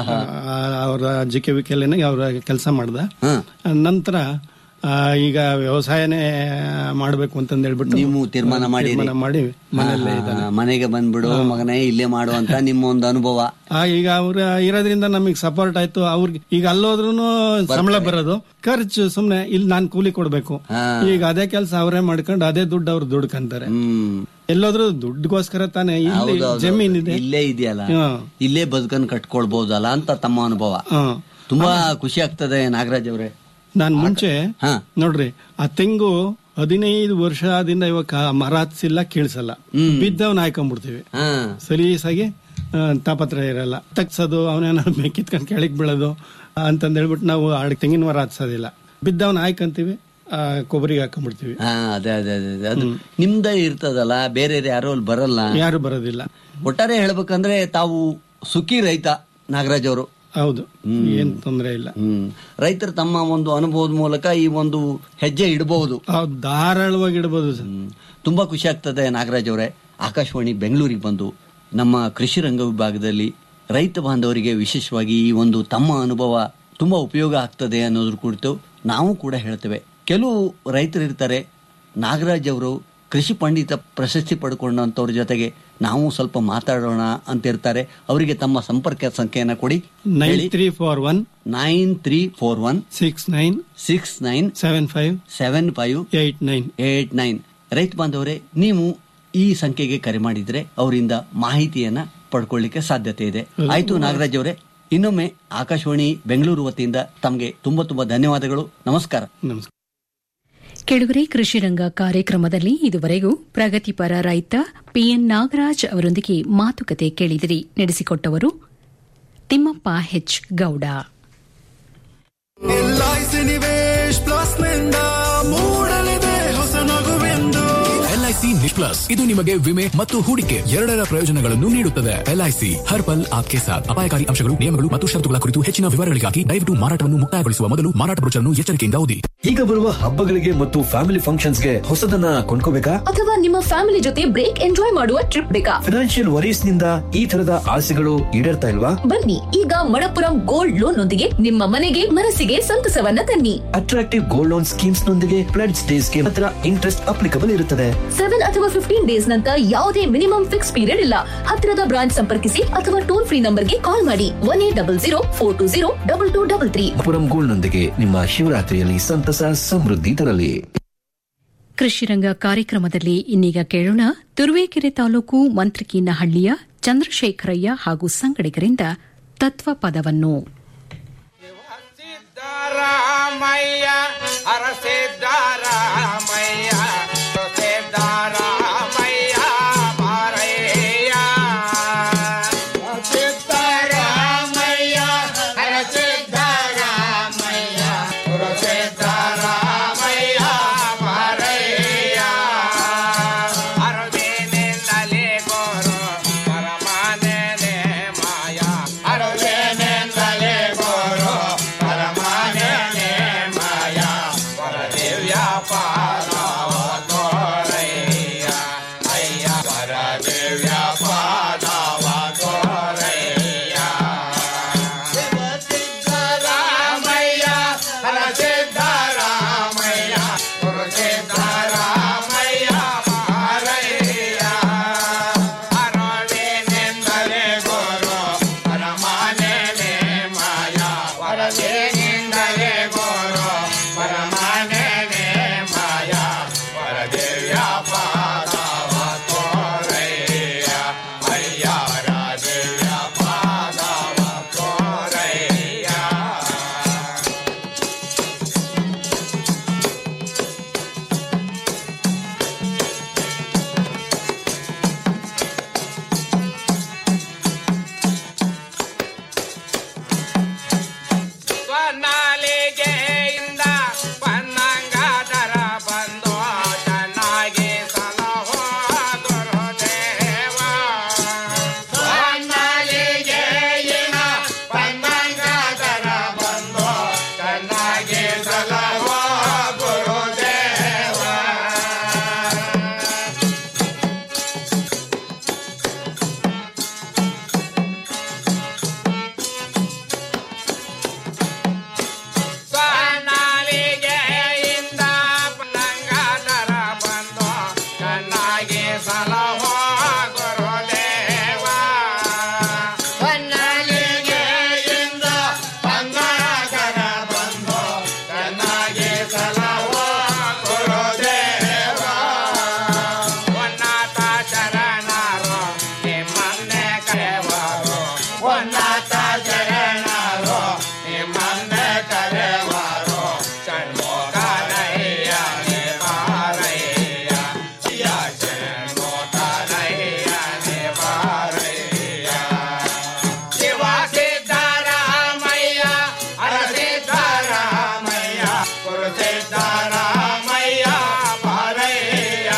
Speaker 13: ಅವರ ಜಿ ಕೆ ವಿಕೆಲಿನಾಗ ಅವ್ರ ಕೆಲಸ ಮಾಡ್ದ ನಂತರ ಆ, ಈಗ ವ್ಯವಸಾಯನೇ ಮಾಡ್ಬೇಕು ಅಂತಂದ್ ಹೇಳ್ಬಿಟ್ಟು
Speaker 12: ನೀವು ತೀರ್ಮಾನ ಮಾಡಿ
Speaker 13: ತೀರ್ಮಾನ ಮಾಡಿ ಮನೆಯಲ್ಲೇ ಇದ್ದಾನೆ
Speaker 12: ಮನೆಗೆ ಬಂದ್ಬಿಡು ಮಗನೇ ಇಲ್ಲೇ ಮಾಡು ಅಂತ ನಿಮ್ಮ ಒಂದು ಅನುಭವ
Speaker 13: ಆ, ಈಗ ಅವ್ರ ಇರೋದ್ರಿಂದ ನಮಗೆ ಸಪೋರ್ಟ್ ಆಯ್ತು ಅವ್ರಿಗೆ ಈಗ ಅಲ್ಲೋದ್ರೂ ಸಂಬಳ ಬರೋದು ಖರ್ಚು ಸುಮ್ನೆ ಇಲ್ಲಿ ನಾನ್ ಕೂಲಿ ಕೊಡ್ಬೇಕು ಈಗ ಅದೇ ಕೆಲಸ ಅವರೇ ಮಾಡ್ಕೊಂಡು ಅದೇ ದುಡ್ಡು ಅವ್ರು ದುಡ್ಕಂತಾರೆ ಎಲ್ಲೋದ್ರು ದುಡ್ಡುಗೋಸ್ಕರ ತಾನೇ ಇಲ್ಲಿ
Speaker 12: ಹೌದೌದು.
Speaker 13: ಜಮೀನ್ ಇದೆ
Speaker 12: ಇಲ್ಲೇ ಇದೆಯಲ್ಲ
Speaker 13: ಹಾ.
Speaker 12: ಇಲ್ಲೇ ಬದುಕನ್ನು ಕಟ್ಕೊಳ್ಬಹುದಲ್ಲ ಅಂತ ತಮ್ಮ ಅನುಭವ
Speaker 13: ಹಾ.
Speaker 12: ತುಂಬಾ ಖುಷಿ ಆಗ್ತದೆ ನಾಗರಾಜ್ ಅವರೇ
Speaker 13: ನಾನ್ ಮುಂಚೆ ನೋಡ್ರಿ ಆ ತೆಂಗು ಹದಿನೈದು ವರ್ಷದಿಂದ ಇವಾಗ ಮರ ಹತ್ಸಿಲ್ಲ ಕೀಳ್ಸಲ್ಲ ಬಿದ್ದವನ್ನ ಹಾಕೊಂಡ್ಬಿಡ್ತೀವಿ ಸಲೀಸಾಗಿ ಆ, ತಾಪತ್ರ ಇರಲ್ಲ ತಗ್ಸೋದು ಅವನೇನ ಕಿತ್ಕೊಂಡ್ ಕೆಳಗ್ ಬೀಳೋದು ಅಂತಂದ್ ಹೇಳ್ಬಿಟ್ಟು ನಾವು ಆ ತೆಂಗಿನ ಮರ ಹತ್ಸೋದಿಲ್ಲ ಬಿದ್ದವನ್ನ ಹಾಕಂತೀವಿ ಆ, ಕೊಬ್ಬರಿಗೆ ಹಾಕೊಂಡ್ಬಿಡ್ತೀವಿ
Speaker 12: ಹಾ ಅದೇ ಅದೇ ಅದೇ ಅದೇ. ಅದು ನಿಮ್ದೇ ಇರ್ತದಲ್ಲ ಬೇರೆ ಯಾರು ಅಲ್ಲಿ ಬರಲ್ಲ
Speaker 13: ಯಾರು ಬರೋದಿಲ್ಲ
Speaker 12: ಒಟ್ಟಾರೆ ಹೇಳ್ಬೇಕಂದ್ರೆ ತಾವು ಸುಖಿ ರೈತ ನಾಗರಾಜ್ ಅವರು
Speaker 13: ಹೌದು ಏನ್ ತೊಂದರೆ ಇಲ್ಲ
Speaker 12: ಹ್ಮ್ ರೈತರು ತಮ್ಮ ಒಂದು ಅನುಭವದ ಮೂಲಕ ಈ ಒಂದು ಹೆಜ್ಜೆ ಇಡಬಹುದು
Speaker 13: ಧಾರಾಳವಾಗಿ ಇಡಬಹುದು
Speaker 12: ತುಂಬಾ ಖುಷಿ ಆಗ್ತದೆ ನಾಗರಾಜ್ ಅವರೇ ಆಕಾಶವಾಣಿ ಬೆಂಗಳೂರಿಗೆ ಬಂದು ನಮ್ಮ ಕೃಷಿ ರಂಗ ವಿಭಾಗದಲ್ಲಿ ರೈತ ಬಾಂಧವರಿಗೆ ವಿಶೇಷವಾಗಿ ಈ ಒಂದು ತಮ್ಮ ಅನುಭವ ತುಂಬಾ ಉಪಯೋಗ ಆಗ್ತದೆ ಅನ್ನೋದ್ರ ಕುರಿತು ನಾವು ಕೂಡ ಹೇಳ್ತೇವೆ ಕೆಲವು ರೈತರು ಇರ್ತಾರೆ ನಾಗರಾಜ್ ಅವರು ಕೃಷಿ ಪಂಡಿತ ಪ್ರಶಸ್ತಿ ಪಡ್ಕೊಂಡಂತವ್ರ ಜೊತೆಗೆ ನಾವು ಸ್ವಲ್ಪ ಮಾತಾಡೋಣ ಅಂತ ಇರ್ತಾರೆ ಅವರಿಗೆ ತಮ್ಮ ಸಂಪರ್ಕ ಸಂಖ್ಯೆಯನ್ನ ಕೊಡಿ
Speaker 13: nine three four one
Speaker 12: nine three four one
Speaker 13: six nine
Speaker 12: six nine
Speaker 13: seven five
Speaker 12: seven five
Speaker 13: eight nine
Speaker 12: eight nine ರೈತ ಬಾಂಧವರೇ ನೀವು ಈ ಸಂಖ್ಯೆಗೆ ಕರೆ ಮಾಡಿದ್ರೆ ಅವರಿಂದ ಮಾಹಿತಿಯನ್ನ ಪಡ್ಕೊಳ್ಳಿಕ್ಕೆ ಸಾಧ್ಯತೆ ಇದೆ ಆಯ್ತು ನಾಗರಾಜ್ ಅವರೇ ಇನ್ನೊಮ್ಮೆ ಆಕಾಶವಾಣಿ ಬೆಂಗಳೂರು ವತಿಯಿಂದ ತಮಗೆ ತುಂಬಾ ತುಂಬಾ ಧನ್ಯವಾದಗಳು ನಮಸ್ಕಾರ
Speaker 13: ನಮಸ್ಕಾರ
Speaker 1: ಕೆಳಗರೆ ಕೃಷಿ ರಂಗ ಕಾರ್ಯಕ್ರಮದಲ್ಲಿ ಇದುವರೆಗೂ ಪ್ರಗತಿಪರ ರೈತ ಪಿಎನ್ ನಾಗರಾಜ್ ಅವರೊಂದಿಗೆ ಮಾತುಕತೆ ಕೇಳಿದಿರಿ ನಡೆಸಿಕೊಟ್ಟವರು Thimmappa H Gowda
Speaker 14: LIC Nivesh plus ನಿಂದ ಮೂಡಲಿದೆ ಹೊಸ ನಗುವೆಂದು
Speaker 15: ಎಲ್ಐಸಿ ನಿಶ್ ಪ್ಲಸ್ ಇದು ನಿಮಗೆ ವಿಮೆ ಮತ್ತು ಹೂಡಿಕೆ ಎರಡರ ಪ್ರಯೋಜನಗಳನ್ನು ನೀಡುತ್ತದೆ ಎಲ್ಐಸಿ ಹರ್ ಪಲ್ ಆಪ್ಕೆ ಸಾಥ್ ಅಪಾಯಕಾರಿ ಅಂಶಗಳು ನಿಯಮಗಳು ಮತ್ತು ಷರತ್ತುಗಳ ಕುರಿತು ಹೆಚ್ಚಿನ ವಿವರಗಳಿಗಾಗಿ ದಯವಿಟ್ಟು ಮಾರಾಟವನ್ನು ಮುಕ್ತಾಯಗೊಳಿಸುವ ಮೊದಲು ಮಾರಾಟ ಬ್ರೋಚರ್ನ್ನು ಎಚ್ಚರಿಕೆಯಿಂದ ಓದಿ
Speaker 10: ಈಗ ಬರುವ ಹಬ್ಬಗಳಿಗೆ ಮತ್ತು ಫ್ಯಾಮಿಲಿ ಫಂಕ್ಷನ್ಸ್ಗೆ ಹೊಸದನ್ನ ಕೊಂಡ್ಕೋಬೇಕಾ
Speaker 11: ಅಥವಾ ನಿಮ್ಮ ಫ್ಯಾಮಿಲಿ ಜೊತೆ ಬ್ರೇಕ್ ಎಂಜಾಯ್ ಮಾಡುವ ಟ್ರಿಪ್ ಬೇಕಾ
Speaker 10: ಫಿನಾನ್ಷಿಯಲ್ ವರೀಸ್ ನಿಂದ ಈ ತರದ ಆಸೆಗಳು ಈಡೇರ್ತಾ ಇಲ್ವಾ
Speaker 11: ಬನ್ನಿ ಈಗ ಮಣಪುರಂ ಗೋಲ್ಡ್ ಲೋನ್ ನೊಂದಿಗೆ ನಿಮ್ಮ ಮನೆಗೆ ಮನಸ್ಸಿಗೆ ಸಂತಸವನ್ನ ತನ್ನಿ
Speaker 10: ಅಟ್ರಾಕ್ಟಿವ್ ಗೋಲ್ಡ್ ಲೋನ್ ಸ್ಕೀಮ್ಸ್ ನೊಂದಿಗೆ ಪ್ಲೆಡ್ಸ್ ಡೇಸ್ಗೆ ಮಾತ್ರ ಇಂಟ್ರೆಸ್ಟ್ ಅಪ್ಲಿಕಬಲ್ ಇರುತ್ತದೆ
Speaker 11: ಸೆವೆನ್ ಅಥವಾ ಫಿಫ್ಟೀನ್ ಡೇಸ್ ನಂತರ ಯಾವುದೇ ಮಿನಿಮಮ್ ಫಿಕ್ಸ್ ಪೀರಿಯಡ್ ಇಲ್ಲ ಹತ್ತಿರದ ಬ್ರಾಂಚ್ ಸಂಪರ್ಕಿಸಿ ಅಥವಾ ಟೋಲ್ ಫ್ರೀ ನಂಬರ್ಗೆ ಕಾಲ್ ಮಾಡಿ one eight double zero four two zero double two double three
Speaker 10: Manappuram gold ನೊಂದಿಗೆ ನಿಮ್ಮ ಶಿವರಾತ್ರಿಯಲ್ಲಿ ಸಂತಸ ಸಮೃದ್ಧಿ ತರಲಿ
Speaker 1: ಕೃಷಿರಂಗ ಕಾರ್ಯಕ್ರಮದಲ್ಲಿ ಇನ್ನೀಗ ಕೇಳೋಣ ತುರುವೇಕೆರೆ ತಾಲೂಕು ಮಂತ್ರಿಕೀನಹಳ್ಳಿಯ ಚಂದ್ರಶೇಖರಯ್ಯ ಹಾಗೂ ಸಂಗಡಿಗರಿಂದ ತತ್ವಪದವನ್ನು
Speaker 16: ಸಿದ್ದರಾಮಯ್ಯ ಹರ ಸಿದ್ದರಾಮಯ್ಯ ಸಿದ್ದರಾಮಯ್ಯ ಬಾರಯ್ಯ ಸಿದ್ದರಾಮಯ್ಯ ಹರ ಸಿದ್ದರಾಮಯ್ಯ ಹರ ಸಿದ್ದರಾಮಯ್ಯ ಬಾರಯ್ಯ ಅರವೇನೆಂದಲೇ ಗೋರು ಪರಮಾನೇನೆ ಮಾಯ ಅರವೇನೆಂದಲೇ ಗೋರು ಪರಮಾನೇನೆ ಮಾಯ ಪರ ದಿವ್ಯ ಪಾದವ ತೋರಯ್ಯ ಅಯ್ಯ ಪರ ದಿವ್ಯ ಪಾದವ ತೋರಯ್ಯ ಸಿದ್ದರಾಮಯ್ಯ ಹರ ಸಿದ್ದರಾಮಯ್ಯ ಗುರು ಸಿದ್ದರಾಮಯ್ಯ ಮಾರಯ್ಯ ಅರವೇನೆಂದರೆ ಗುರು ಪರಮಾನೇನೆ ಮಾಯ ವರದೇನೆಂದರೆ ಗುರು ಪರಮಾನೇನೆ ಮಾಯ ವರದೇವ್ಯ ಪಾದವ ತೋರಯ್ಯ ಅಯ್ಯಾರ ದೇವ್ಯ ಪಾದವ ತೋರಯ್ಯ ಸ್ವನಾಲಿಗೆಯಿಂದ ಪನ್ನಂಗಾದರ ಬಂದು ಚೆನ್ನಾಗಿ ಸಲಹೋ ಗುರುದೇವ ಸ್ವನಾಲಿಗೆಯಿಂದ ಪನ್ನಂಗಾದರ ಬಂದು ಚೆನ್ನಾಗಿ ಸಲಹೋ ಗುರುದೇವ ಸ್ವನಾಲಿಗೆಯಿಂದ ಪನ್ನಂಗಾದರ ಬಂದು ಚೆನ್ನಾಗಿ ಸಲಹೋ ಗುರುದೇವ ಸ್ವನಾಲಿಗೆಯಿಂದ ಪನ್ನಂಗಾದರ ಬಂದು ಚೆನ್ನಾಗಿ ಸಲಹೋ ಗುರುದೇವ ಉನ್ನತ ಶರಣರು ನಿಮ್ಮನ್ನೇ ಕರೆವರು ಉನ್ನತ ಶರಣರು ನಿಮ್ಮನ್ನೇ ಕರೆವರು ಷಣ್ಮುಖನಯ್ಯ ನಿವಾರಯ್ಯ ಯ ಷಣ್ಮುಖನಯ್ಯ ನಿವಾರಯ್ಯ ಶಿವ ಸಿದ್ದರಾಮಯ್ಯ ಹರ ಸಿದ್ದರಾಮಯ್ಯ ಗುರು ಸಿದ್ದರಾಮಯ್ಯ ಬಾರಯ್ಯ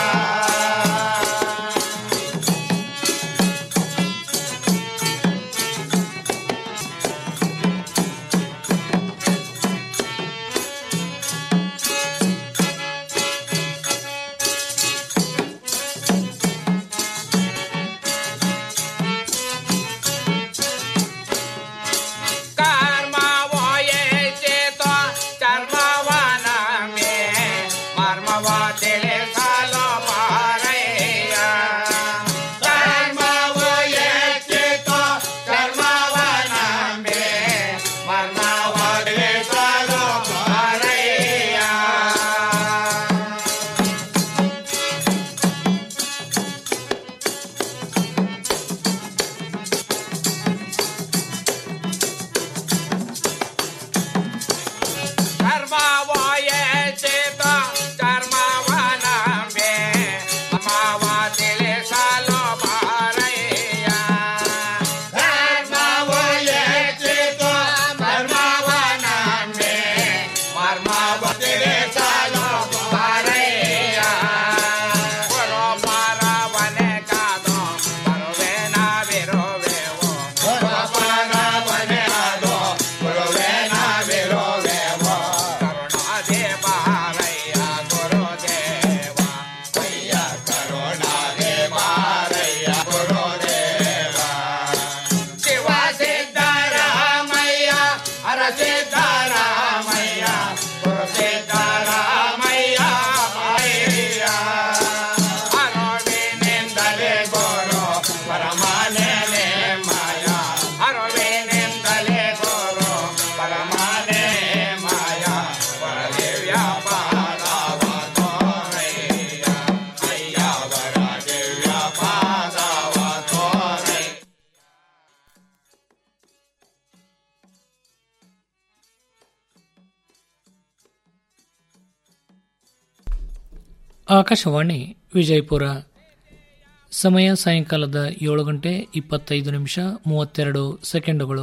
Speaker 3: ಆಕಾಶವಾಣಿ ವಿಜಯಪುರ ಸಮಯ ಸಾಯಂಕಾಲದ ಏಳು ಗಂಟೆ ಇಪ್ಪತ್ತೈದು ನಿಮಿಷ ಮೂವತ್ತೆರಡು ಸೆಕೆಂಡುಗಳು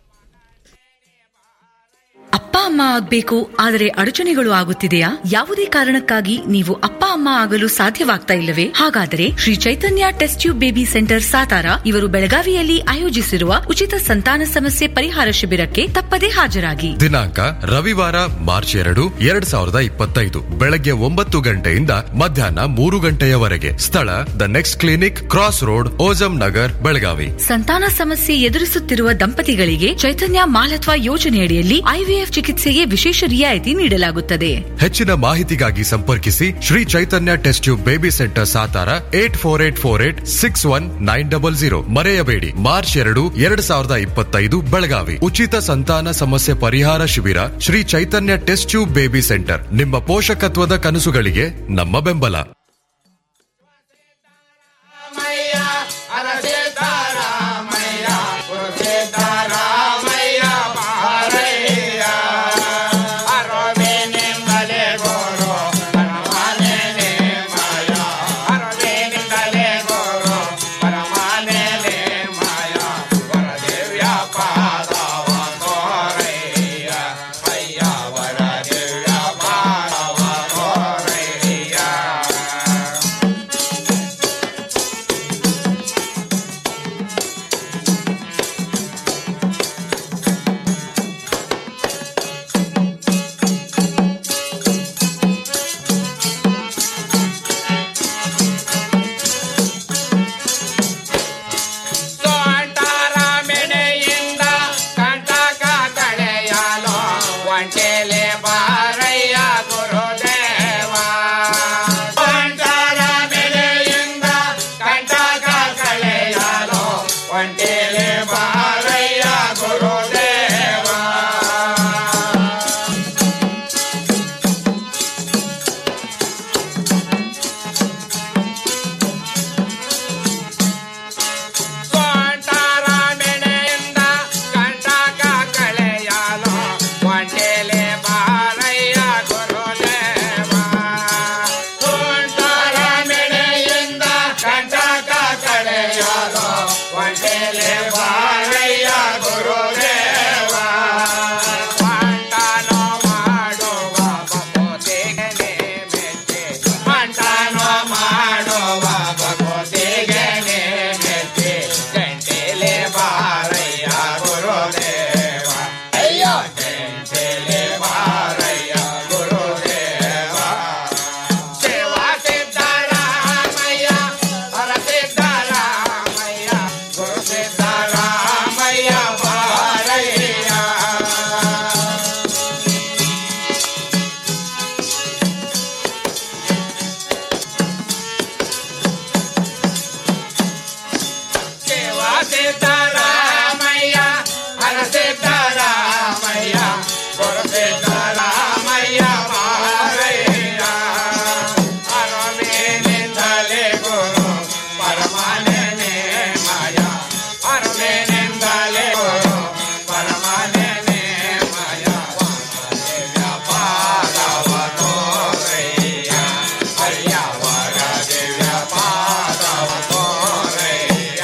Speaker 4: ಅಪ್ಪ ಅಮ್ಮ ಆಗ್ಬೇಕು ಆದರೆ ಅಡಚಣೆಗಳು ಆಗುತ್ತಿದೆಯಾ ಯಾವುದೇ ಕಾರಣಕ್ಕಾಗಿ ನೀವು ಅಪ್ಪ ಅಮ್ಮ ಆಗಲು ಸಾಧ್ಯವಾಗ್ತಾ ಇಲ್ಲವೇ ಹಾಗಾದರೆ Shri Chaitanya test tube baby centre Satara ಇವರು ಬೆಳಗಾವಿಯಲ್ಲಿ ಆಯೋಜಿಸಿರುವ ಉಚಿತ ಸಂತಾನ ಸಮಸ್ಯೆ ಪರಿಹಾರ ಶಿಬಿರಕ್ಕೆ ತಪ್ಪದೇ ಹಾಜರಾಗಿ
Speaker 5: ದಿನಾಂಕ ರವಿವಾರ ಮಾರ್ಚ್ ಎರಡು ಎರಡ್ ಸಾವಿರದ ಇಪ್ಪತ್ತೈದು ಬೆಳಗ್ಗೆ ಒಂಬತ್ತು ಗಂಟೆಯಿಂದ ಮಧ್ಯಾಹ್ನ ಮೂರು ಗಂಟೆಯವರೆಗೆ ಸ್ಥಳ the next clinic cross road ಓಜಂ ನಗರ್ ಬೆಳಗಾವಿ
Speaker 4: ಸಂತಾನ ಸಮಸ್ಯೆ ಎದುರಿಸುತ್ತಿರುವ ದಂಪತಿಗಳಿಗೆ ಚೈತನ್ಯ ಮಾಲತ್ವ ಯೋಜನೆಯಡಿಯಲ್ಲಿ ಐವಿಎಫ್ ಚಿಕಿತ್ಸೆಗೆ ವಿಶೇಷ ರಿಯಾಯಿತಿ ನೀಡಲಾಗುತ್ತದೆ
Speaker 5: ಹೆಚ್ಚಿನ ಮಾಹಿತಿಗಾಗಿ ಸಂಪರ್ಕಿಸಿ Shri Chaitanya test tube baby centre Satara eight four eight four eight six one nine double zero ಮರೆಯಬೇಡಿ ಮಾರ್ಚ್ ಎರಡು ಎರಡ್ ಸಾವಿರದ ಇಪ್ಪತ್ತೈದು ಬೆಳಗಾವಿ ಉಚಿತ ಸಂತಾನ ಸಮಸ್ಯೆ ಪರಿಹಾರ ಶಿಬಿರ Shri Chaitanya test tube baby centre ನಿಮ್ಮ ಪೋಷಕತ್ವದ ಕನಸುಗಳಿಗೆ ನಮ್ಮ ಬೆಂಬಲ
Speaker 16: ಸೋಂಟಾರಾಮೆಣೆಯಿಂದ ಕಂಟಕ ಕಳೆಯಲು ಒಂಟೆಲೆ ಬಾರಯ್ಯ ಗುರುದೇವ ಸೋಂಟಾರಾಮೆಣೆಯಿಂದ ಕಂಟಕ ಕಳೆಯಲು ಒಂಟೆಲೆ ಬಾರಯ್ಯ ಗುರುದೇವ ಸೋಂಟಾರಾಮೆಣೆಯಿಂದ ಕಂಟಕ ಕಳೆಯಲು ಒಂಟೆಲೆ ಬಾರಯ್ಯ ಗುರುದೇವ ಸೋಂಟಾರಾಮೆಣೆಯಿಂದ ಕಂಟಕ ಕಳೆಯಲು ಒಂಟೆಲೆ ಬಾರಯ್ಯ ಗುರುದೇವ ಮಂಟನ ಮಾಡುವ ಬಕೋತಿಗೆ ಮೆಚ್ಚಿ ಮಂಟನ ಮಾಡುವ ಬಕೋತಿಗೆ ಮೆಚ್ಚಿ ಗಂಟೆಲೆ ಬಾರಯ್ಯ ಗುರುದೇವ ಅಯ್ಯೋ ಗಂಟೆಲೆ ಬಾರಯ್ಯ ಗುರುದೇವ ಶಿವ ಸಿದ್ದರಾಮಯ್ಯ ಹರ ಸಿದ್ದರಾಮಯ್ಯ ಗುರು ಸಿದ್ದರಾಮಯ್ಯ ಬಾರಯ್ಯ ಶಿವ ಸಿದ್ದರಾಮಯ್ಯ ಹರ ಸಿದ್ದರಾಮಯ್ಯ ಗುರು ಸಿದ್ದರಾಮಯ್ಯ ಮಾರಯ್ಯ ಅರಮೇನಿಂದಲೇ ಗುರು ಪರಮಾನನೆ ಮಾಯ ಅರಮೇನಿಂದಲೇ ಗುರು ಪರಮಾನನೆ ಮಾಯ ವಾಮದೇವ್ಯ ಪಾದವ ತೋರಯ್ಯ ಹರಿಯ ವರ ದಿವ್ಯ ಪಾದವ ತೋರಯ್ಯ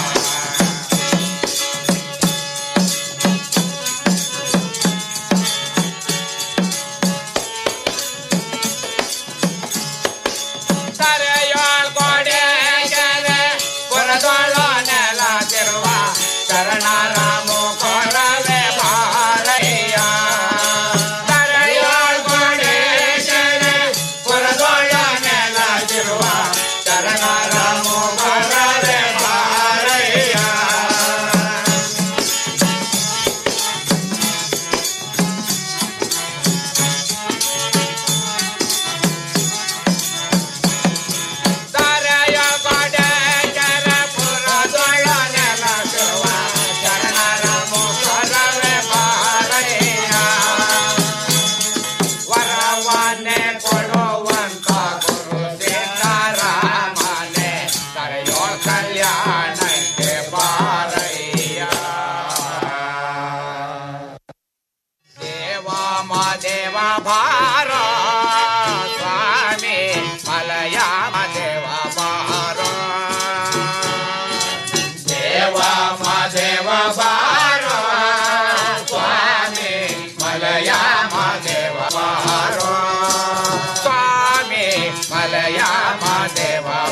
Speaker 16: ಸರೆಯೋಳ್ ಗೋಡೆ ಕೆರೆ ಪುರದೊಳ ನೆಲ ತಿರುವ ಶರಣರಾಮು ಕೊರವೆ ಬಾರಯ್ಯ ಸರೆಯೋಳ್ ಗೋಡೆ ಕೆರೆ ಪುರದೊಳ ನೆಲ ತಿರುವ ಶರಣರಾಮು ಕೊರವೆ ಬಾರಯ್ಯ ಸರೆಯ ಗೋಡೆ ಕೆರೆ ಪುರದೊಳ ನೆಲ ತಿರುವ ಶರಣರಾಮು ಕೊರವೆ ಬಾರಯ್ಯ ವರವನ್ನೇ ಕೊಡುವಂತ ಗುರು ಸಿದ್ದರಾಮನೆ ಕರೆಯೋ ಕಲ್ಯಾಣಕ್ಕೆ ಬಾರಯ್ಯ ದೇವ ಮಾದೇವ ಭಾರ ಸ್ವಾಮಿ ಮಲ ಬಲಯ ಮಾದೇವ